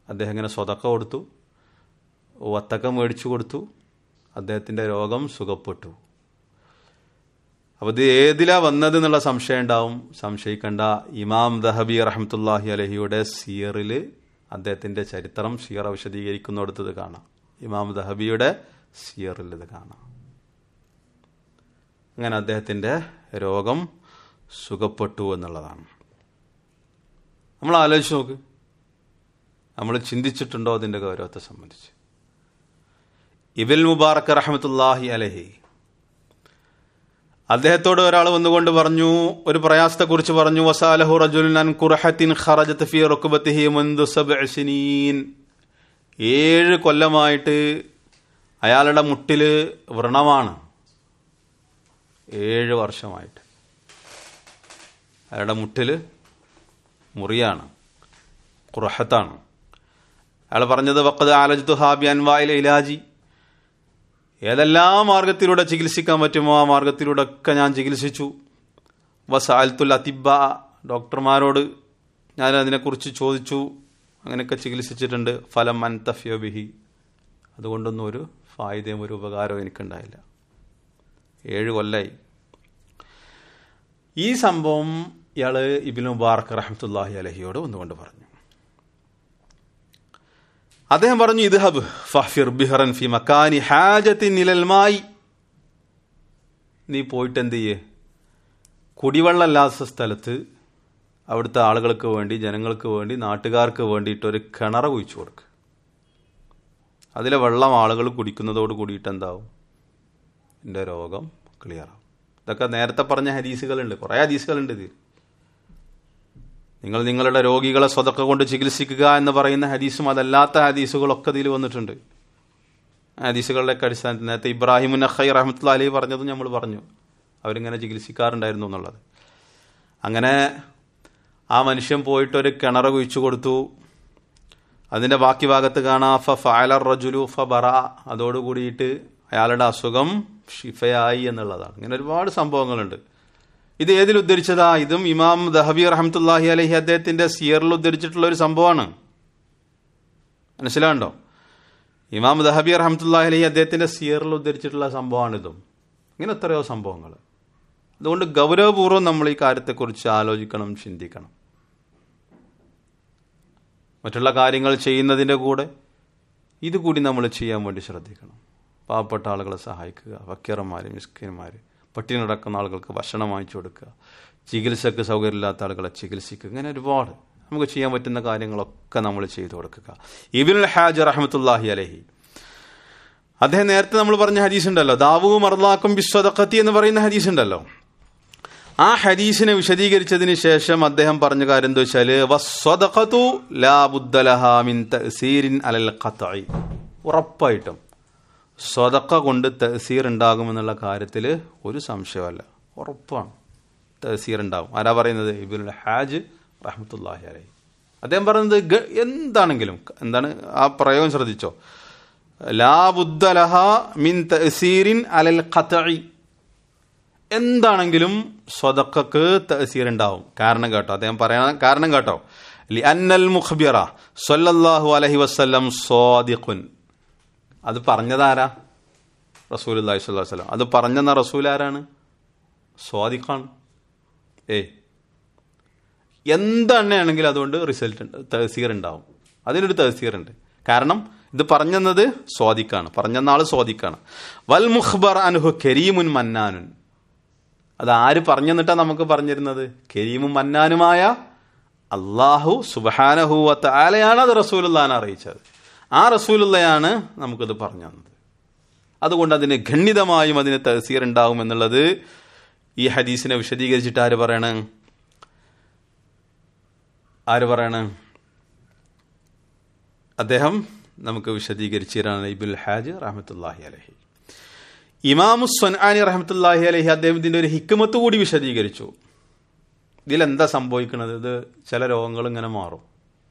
അദ്ദേഹം ഇങ്ങനെ സ്വതക്ക കൊടുത്തു വത്തക്ക മേടിച്ചു കൊടുത്തു അദ്ദേഹത്തിൻ്റെ രോഗം സുഖപ്പെട്ടു അപ്പോൾ ഇത് ഏതിലാ വന്നത് എന്നുള്ള സംശയം ഉണ്ടാവും സംശയിക്കേണ്ട ഇമാം ദഹബി റഹമത്തുല്ലാഹി അലഹിയുടെ സിയറിൽ അദ്ദേഹത്തിൻ്റെ ചരിത്രം സിയർ വിശദീകരിക്കുന്നിടത്ത് ഇത് കാണാം ഇമാം ദഹബിയുടെ സിയറിൽ ഇത് കാണാം അങ്ങനെ അദ്ദേഹത്തിൻ്റെ രോഗം സുഖപ്പെട്ടു എന്നുള്ളതാണ് നമ്മൾ ആലോചിച്ച് നോക്ക് നമ്മൾ ചിന്തിച്ചിട്ടുണ്ടോ അതിൻ്റെ ഗൗരവത്തെ സംബന്ധിച്ച് ഇബിൽ മുബാറക്ക് റഹമത്തുല്ലാഹി അലഹി അദ്ദേഹത്തോട് ഒരാൾ വന്നുകൊണ്ട് പറഞ്ഞു ഒരു പ്രയാസത്തെക്കുറിച്ച് പറഞ്ഞു വസാലഹു റജുലൻ ഖുറഹത്തിൻ ഖറജത്ത് ഫി റുക്ബത്തിഹി മുൻദു സബ്അ സിനീൻ ഏഴ് കൊല്ലമായിട്ട് അയാളുടെ മുട്ടില് വ്രണമാണ് ഏഴ് വർഷമായിട്ട് അയാളുടെ മുട്ടില് മുറിയാണ് ഖുറഹത്താണ് അയാൾ പറഞ്ഞത് വക്കത് ആലജത്തു ഹാബി അൻവായിലെ ഇലാജി ഏതെല്ലാം മാർഗത്തിലൂടെ ചികിത്സിക്കാൻ പറ്റുമോ ആ മാർഗത്തിലൂടെ ഒക്കെ ഞാൻ ചികിത്സിച്ചു വസാൽത്തുൽ അതിബ ഡോക്ടർമാരോട് ഞാൻ അതിനെക്കുറിച്ച് ചോദിച്ചു അങ്ങനെയൊക്കെ ചികിത്സിച്ചിട്ടുണ്ട് ഫലം അൻതഫ്യോബിഹി അതുകൊണ്ടൊന്നും ഒരു ഫായുതയും ഒരു ഉപകാരവും എനിക്കുണ്ടായില്ല ഏഴ് കൊല്ലായി ഈ സംഭവം ഇയാൾ ഇബിൻ മുബാർക്ക് റഹമത്തുല്ലാഹി അലഹിയോട് ഒന്നുകൊണ്ട് പറഞ്ഞു അദ്ദേഹം പറഞ്ഞു ഇദ്ഹബ് ഫഹ്ഫിർ ബിഹറൻ ഫി മക്കാനി ഹാജത്തിൻ നിലൽമായി നീ പോയിട്ട് എന്ത് ചെയ്യേ കുടിവെള്ളമില്ലാത്ത സ്ഥലത്ത് അവിടുത്തെ ആളുകൾക്ക് വേണ്ടി ജനങ്ങൾക്ക് വേണ്ടി നാട്ടുകാർക്ക് വേണ്ടിയിട്ട് ഒരു കിണർ കുഴിച്ചു കൊടുക്കുക അതിലെ വെള്ളം ആളുകൾ കുടിക്കുന്നതോട് കൂടിയിട്ട് എന്താവും എൻ്റെ രോഗം ക്ലിയർ ആവും ഇതൊക്കെ നേരത്തെ പറഞ്ഞ ഹദീസുകളുണ്ട് കുറേ ഹദീസുകളുണ്ട് ഇതിൽ നിങ്ങൾ നിങ്ങളുടെ രോഗികളെ സ്വതക്ക കൊണ്ട് ചികിത്സിക്കുക എന്ന് പറയുന്ന ഹദീസും അതല്ലാത്ത ഹദീസുകളൊക്കെ ഇതിൽ വന്നിട്ടുണ്ട് ഹദീസുകളുടെയൊക്കെ അടിസ്ഥാനത്തിൽ നേരത്തെ ഇബ്രാഹിം നഖൈ റഹമത്തുള്ള അലി പറഞ്ഞതും നമ്മൾ പറഞ്ഞു അവരിങ്ങനെ ചികിത്സിക്കാറുണ്ടായിരുന്നു എന്നുള്ളത് അങ്ങനെ ആ മനുഷ്യൻ പോയിട്ട് ഒരു കിണർ കുഴിച്ചു കൊടുത്തു അതിൻ്റെ ബാക്കി ഭാഗത്ത് കാണാ ഫ ഫാലർ റജുലു ഫ ബറ അതോടുകൂടിയിട്ട് അയാളുടെ അസുഖം ഷിഫയായി എന്നുള്ളതാണ് ഇങ്ങനെ ഒരുപാട് സംഭവങ്ങളുണ്ട് ഇത് ഏതിൽ ഉദ്ധരിച്ചതാ ഇതും ഇമാം ദഹബി റഹമത്തുല്ലാഹി അലഹി അദ്ദേഹത്തിന്റെ സിയറിൽ ഉദ്ധരിച്ചിട്ടുള്ള ഒരു സംഭവമാണ് മനസ്സിലാണ്ടോ ഇമാം ദഹബി റഹമത്തുല്ലാഹി അലഹി അദ്ദേഹത്തിന്റെ സിയറിൽ ഉദ്ധരിച്ചിട്ടുള്ള സംഭവമാണ് ഇതും ഇങ്ങനെ എത്രയോ സംഭവങ്ങൾ അതുകൊണ്ട് ഗൗരവപൂർവ്വം നമ്മൾ ഈ കാര്യത്തെക്കുറിച്ച് ആലോചിക്കണം ചിന്തിക്കണം മറ്റുള്ള കാര്യങ്ങൾ ചെയ്യുന്നതിൻ്റെ കൂടെ ഇതുകൂടി നമ്മൾ ചെയ്യാൻ വേണ്ടി ശ്രദ്ധിക്കണം പാവപ്പെട്ട ആളുകളെ സഹായിക്കുക വക്കീറന്മാർ മിസ്കിന്മാർ പട്ടിണി നടക്കുന്ന ആളുകൾക്ക് ഭക്ഷണം വാങ്ങിച്ചു കൊടുക്കുക ചികിത്സക്ക് സൗകര്യമില്ലാത്ത ആളുകളെ ചികിത്സിക്കുക ഇങ്ങനെ ഒരുപാട് നമുക്ക് ചെയ്യാൻ പറ്റുന്ന കാര്യങ്ങളൊക്കെ നമ്മൾ ചെയ്തു കൊടുക്കുക ഇബിൻ ഹാജ് റഹമത്തുല്ലാഹി അലഹി അദ്ദേഹം നേരത്തെ നമ്മൾ പറഞ്ഞ ഹദീസ് ഉണ്ടല്ലോ ദാവു മർലാക്കും ബിസ്വദക്കത്തി എന്ന് പറയുന്ന ഹദീസ് ഉണ്ടല്ലോ ആ ഹദീസിനെ വിശദീകരിച്ചതിന് ശേഷം അദ്ദേഹം പറഞ്ഞ കാര്യം എന്താ വെച്ചാല് വസ്വദഖതു ലാ ബുദ്ദലഹ മിൻ തഅസീരിൻ അലൽ ഖത്ഇ ഉറപ്പായിട്ടും സ്വതക്ക കൊണ്ട് തഹസീർ ഉണ്ടാകുമെന്നുള്ള കാര്യത്തിൽ ഒരു സംശയമല്ല ഉറപ്പാണ് തഹസീർ ഉണ്ടാകും ആരാ പറയുന്നത് ഇബുൽ ഹാജ് റഹമത്തുല്ലാഹി അലൈ അദ്ദേഹം പറയുന്നത് എന്താണെങ്കിലും എന്താണ് ആ പ്രയോഗം ശ്രദ്ധിച്ചോ ലാബുദ്ദലഹ മിൻ തഹസീരിൻ അലൽ ഖത്ഇ എന്താണെങ്കിലും സ്വതക്കക്ക് തഹസീർ ഉണ്ടാവും കാരണം കേട്ടോ അദ്ദേഹം പറയണ കാരണം കേട്ടോ ലി അന്നൽ മുഖ്ബിറ സല്ലല്ലാഹു അലൈഹി വസല്ലം സ്വാദിഖുൻ അത് പറഞ്ഞതാരാ റസൂൽ അള്ളാഹി സ്വല്ലാ വസ്ലാം അത് പറഞ്ഞെന്ന റസൂൽ ആരാണ് സ്വാദിഖാണ് ഏ എന്തെണ്ണയാണെങ്കിൽ അതുകൊണ്ട് റിസൾട്ട് ഉണ്ട് തഹസീർ ഉണ്ടാവും അതിനൊരു തഹസീർ ഉണ്ട് കാരണം ഇത് പറഞ്ഞെന്നത് സ്വാദിക്കാണ് പറഞ്ഞെന്ന ആള് സ്വാദിക്കാണ് വൽ മുഖ്ബർ അനുഹു കരീമുൻ മന്നാനുൻ അത് ആര് പറഞ്ഞെന്നിട്ടാ നമുക്ക് പറഞ്ഞിരുന്നത് കരീമും മന്നാനുമായ അള്ളാഹു സുബാനഹുവത്ത് ആലയാണ് അത് റസൂലുല്ലാൻ അറിയിച്ചത് ആ റസൂലുള്ളയാണ് നമുക്കത് പറഞ്ഞു തന്നത് അതുകൊണ്ട് അതിന് ഖണ്ഡിതമായും അതിന് തഹസീർ ഉണ്ടാവും എന്നുള്ളത് ഈ ഹദീസിനെ വിശദീകരിച്ചിട്ട് ആര് പറയണ് ആര് പറയണ് അദ്ദേഹം നമുക്ക് വിശദീകരിച്ചിരാണ് ഇബുൽ ഹാജ് റഹമത്തുല്ലാഹി അലഹി ഇമാമു സൊനാനി റഹമത്തുല്ലാഹി അലഹി അദ്ദേഹത്തിന്റെ ഒരു ഹിക്കുമത്ത് കൂടി വിശദീകരിച്ചു ഇതിലെന്താ സംഭവിക്കുന്നത് ഇത് ചില രോഗങ്ങൾ ഇങ്ങനെ മാറും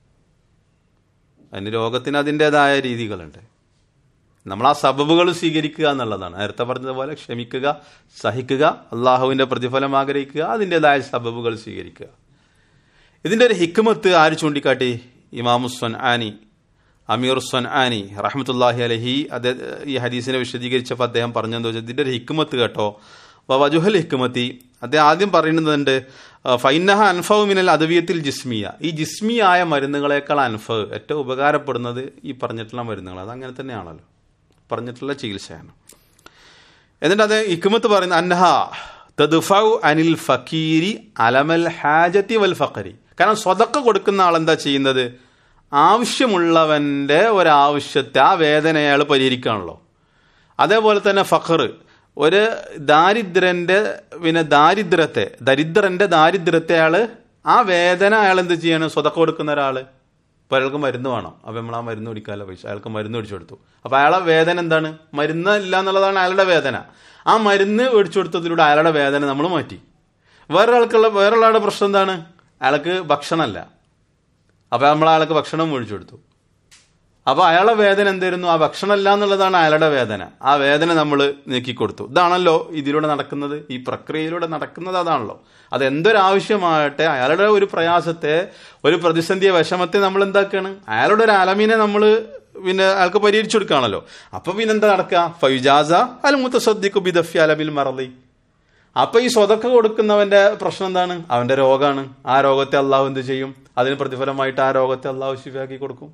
അതിന് രോഗത്തിന് അതിൻ്റെതായ രീതികളുണ്ട് നമ്മൾ ആ സബബുകൾ സ്വീകരിക്കുക എന്നുള്ളതാണ് നേരത്തെ പറഞ്ഞതുപോലെ ക്ഷമിക്കുക സഹിക്കുക അള്ളാഹുവിന്റെ പ്രതിഫലം ആഗ്രഹിക്കുക അതിൻ്റെതായ സബബുകൾ സ്വീകരിക്കുക ഇതിന്റെ ഒരു ഹിക്കുമത്ത് ആര് ചൂണ്ടിക്കാട്ടി ഇമാമുസ്വൻ ആനി അമീർ സൊൻആനി റഹ്മത്തുല്ലാഹി അലഹി അത് ഈ ഹദീസിനെ വിശദീകരിച്ചപ്പോൾ അദ്ദേഹം പറഞ്ഞെന്ന് വെച്ചാൽ ഇതിന്റെ ഒരു ഹിക്കുമത്ത് കേട്ടോ വജുഹൽ ഹിക്കുമത്തി അദ്ദേഹം ആദ്യം പറയുന്നുണ്ട് ഫൈനഹ അൻഫവ് മിനൽ അദവിയത്തിൽ ജിസ്മിയ ഈ ജിസ്മിയായ മരുന്നുകളെക്കാൾ അൻഫവ് ഏറ്റവും ഉപകാരപ്പെടുന്നത് ഈ പറഞ്ഞിട്ടുള്ള മരുന്നുകൾ അത് അങ്ങനെ തന്നെയാണല്ലോ പറഞ്ഞിട്ടുള്ള ചികിത്സയാണ് എന്നിട്ട് അത് ഇക്കുമത്ത് പറയുന്ന അൻഹ തദ്ഫൗ അനിൽ ഫക്കീരി അലമൽ ഹാജത്തി വൽ ഫക്കരി കാരണം സ്വതക്ക കൊടുക്കുന്ന ആളെന്താ ചെയ്യുന്നത് ആവശ്യമുള്ളവന്റെ ഒരാവശ്യത്തെ ആ വേദന അയാൾ പരിഹരിക്കുകയാണല്ലോ അതേപോലെ തന്നെ ഫഖർ ഒരു ദാരിദ്രന്റെ പിന്നെ ദാരിദ്ര്യത്തെ ദരിദ്രന്റെ ദാരിദ്ര്യത്തെ അയാള് ആ വേദന അയാൾ എന്ത് ചെയ്യാണ് സ്വതക്ക കൊടുക്കുന്ന ഒരാള് ഇപ്പൊ അയാൾക്ക് മരുന്ന് വേണം അപ്പൊ നമ്മൾ ആ മരുന്ന് കുടിക്കാനുള്ള പൈസ അയാൾക്ക് മരുന്ന് മേടിച്ചു കൊടുത്തു അപ്പൊ അയാളെ വേദന എന്താണ് മരുന്ന് ഇല്ല എന്നുള്ളതാണ് അയാളുടെ വേദന ആ മരുന്ന് മേടിച്ചു കൊടുത്തതിലൂടെ അയാളുടെ വേദന നമ്മൾ മാറ്റി വേറൊരാൾക്കുള്ള വേറൊരാളുടെ പ്രശ്നം എന്താണ് അയാൾക്ക് ഭക്ഷണമല്ല അപ്പൊ നമ്മൾ അയാൾക്ക് ഭക്ഷണം മേടിച്ചു കൊടുത്തു അപ്പൊ അയാളെ വേദന എന്തായിരുന്നു ആ ഭക്ഷണമല്ല എന്നുള്ളതാണ് അയാളുടെ വേദന ആ വേദന നമ്മൾ നീക്കിക്കൊടുത്തു ഇതാണല്ലോ ഇതിലൂടെ നടക്കുന്നത് ഈ പ്രക്രിയയിലൂടെ നടക്കുന്നത് അതാണല്ലോ അത് എന്തൊരാവശ്യമാകട്ടെ അയാളുടെ ഒരു പ്രയാസത്തെ ഒരു പ്രതിസന്ധിയെ വിഷമത്തെ നമ്മൾ എന്താക്കാണ് അയാളുടെ ഒരു അലമീനെ നമ്മൾ പിന്നെ അയാൾക്ക് പരിഹരിച്ചു കൊടുക്കുകയാണല്ലോ അപ്പൊ പിന്നെ എന്താ നടക്കുക ഫൈജാസ അൽ മുത്തസദ്ദിഖു ബിദഫി അലബിൽ മറലി അപ്പൊ ഈ സ്വതക്ക കൊടുക്കുന്നവന്റെ പ്രശ്നം എന്താണ് അവന്റെ രോഗമാണ് ആ രോഗത്തെ അള്ളാഹു എന്ത് ചെയ്യും അതിന് പ്രതിഫലമായിട്ട് ആ രോഗത്തെ അള്ളാഹു ശിഫാക്കി കൊടുക്കും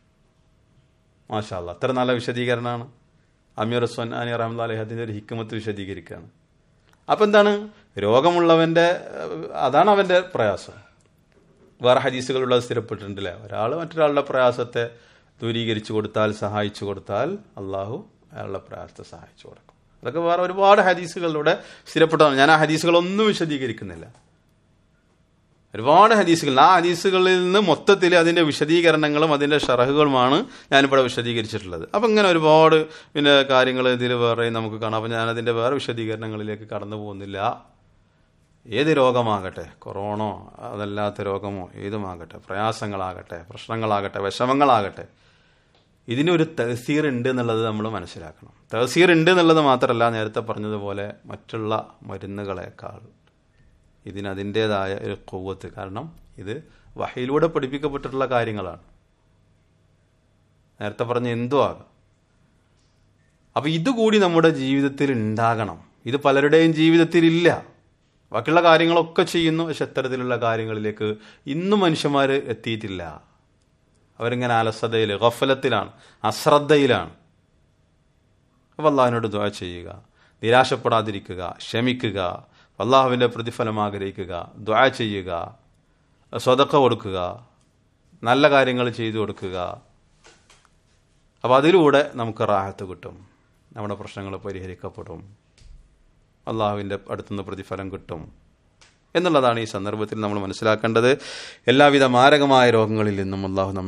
മാഷാല്ല അത്ര നല്ല വിശദീകരണമാണ് അമീർ സൊന്നാനി റഹ്മദ് അലഹി അതിൻ്റെ ഒരു ഹിക്കുമത്ത് വിശദീകരിക്കുകയാണ് അപ്പം എന്താണ് രോഗമുള്ളവൻ്റെ അതാണ് അവൻ്റെ പ്രയാസം വേറെ ഹദീസുകളുള്ളത് സ്ഥിരപ്പെട്ടിട്ടുണ്ടല്ലേ ഒരാൾ മറ്റൊരാളുടെ പ്രയാസത്തെ ദൂരീകരിച്ചു കൊടുത്താൽ സഹായിച്ചു കൊടുത്താൽ അള്ളാഹു അയാളുടെ പ്രയാസത്തെ സഹായിച്ചു കൊടുക്കും അതൊക്കെ വേറെ ഒരുപാട് ഹദീസുകളിലൂടെ സ്ഥിരപ്പെട്ടതാണ് ഞാൻ ആ ഹദീസുകളൊന്നും വിശദീകരിക്കുന്നില്ല ഒരുപാട് ഹദീസുകൾ ആ ഹദീസുകളിൽ നിന്ന് മൊത്തത്തിൽ അതിന്റെ വിശദീകരണങ്ങളും അതിന്റെ ഷറഹുകളുമാണ് ഞാനിവിടെ വിശദീകരിച്ചിട്ടുള്ളത് അപ്പം ഇങ്ങനെ ഒരുപാട് പിന്നെ കാര്യങ്ങൾ ഇതിൽ വേറെ നമുക്ക് കാണാം അപ്പം ഞാനതിന്റെ വേറെ വിശദീകരണങ്ങളിലേക്ക് കടന്നു പോകുന്നില്ല ഏത് രോഗമാകട്ടെ കൊറോണോ അതല്ലാത്ത രോഗമോ ഏതുമാകട്ടെ പ്രയാസങ്ങളാകട്ടെ പ്രശ്നങ്ങളാകട്ടെ വിഷമങ്ങളാകട്ടെ ഇതിനൊരു തഹസീർ ഉണ്ട് എന്നുള്ളത് നമ്മൾ മനസ്സിലാക്കണം തഹസീർ ഉണ്ട് എന്നുള്ളത് മാത്രമല്ല നേരത്തെ പറഞ്ഞതുപോലെ മറ്റുള്ള മരുന്നുകളെക്കാൾ ഇതിന് അതിൻ്റെതായ ഒരു കൊവ്വത്ത് കാരണം ഇത് വഹയിലൂടെ പഠിപ്പിക്കപ്പെട്ടിട്ടുള്ള കാര്യങ്ങളാണ് നേരത്തെ പറഞ്ഞ എന്തോ ആകാം അപ്പൊ ഇതുകൂടി നമ്മുടെ ജീവിതത്തിൽ ഉണ്ടാകണം ഇത് പലരുടെയും ജീവിതത്തിൽ ഇല്ല ബാക്കിയുള്ള കാര്യങ്ങളൊക്കെ ചെയ്യുന്നു പക്ഷെ അത്തരത്തിലുള്ള കാര്യങ്ങളിലേക്ക് ഇന്നും മനുഷ്യന്മാർ എത്തിയിട്ടില്ല അവരിങ്ങനെ അലസതയിൽ ഗഫലത്തിലാണ് അശ്രദ്ധയിലാണ് അപ്പോൾ അള്ളാഹിനോട് ദ്വാ ചെയ്യുക നിരാശപ്പെടാതിരിക്കുക ക്ഷമിക്കുക അള്ളാഹുവിൻ്റെ പ്രതിഫലം ആഗ്രഹിക്കുക ദ്വാ ചെയ്യുക സ്വതക്ക കൊടുക്കുക നല്ല കാര്യങ്ങൾ ചെയ്തു കൊടുക്കുക അപ്പോൾ അതിലൂടെ നമുക്ക് റാഹത്ത് കിട്ടും നമ്മുടെ പ്രശ്നങ്ങൾ പരിഹരിക്കപ്പെടും അള്ളാഹുവിൻ്റെ അടുത്തുനിന്ന് പ്രതിഫലം കിട്ടും എന്നുള്ളതാണ് ഈ സന്ദർഭത്തിൽ നമ്മൾ മനസ്സിലാക്കേണ്ടത് എല്ലാവിധ മാരകമായ രോഗങ്ങളിൽ നിന്നും അള്ളാഹു നമ്മെ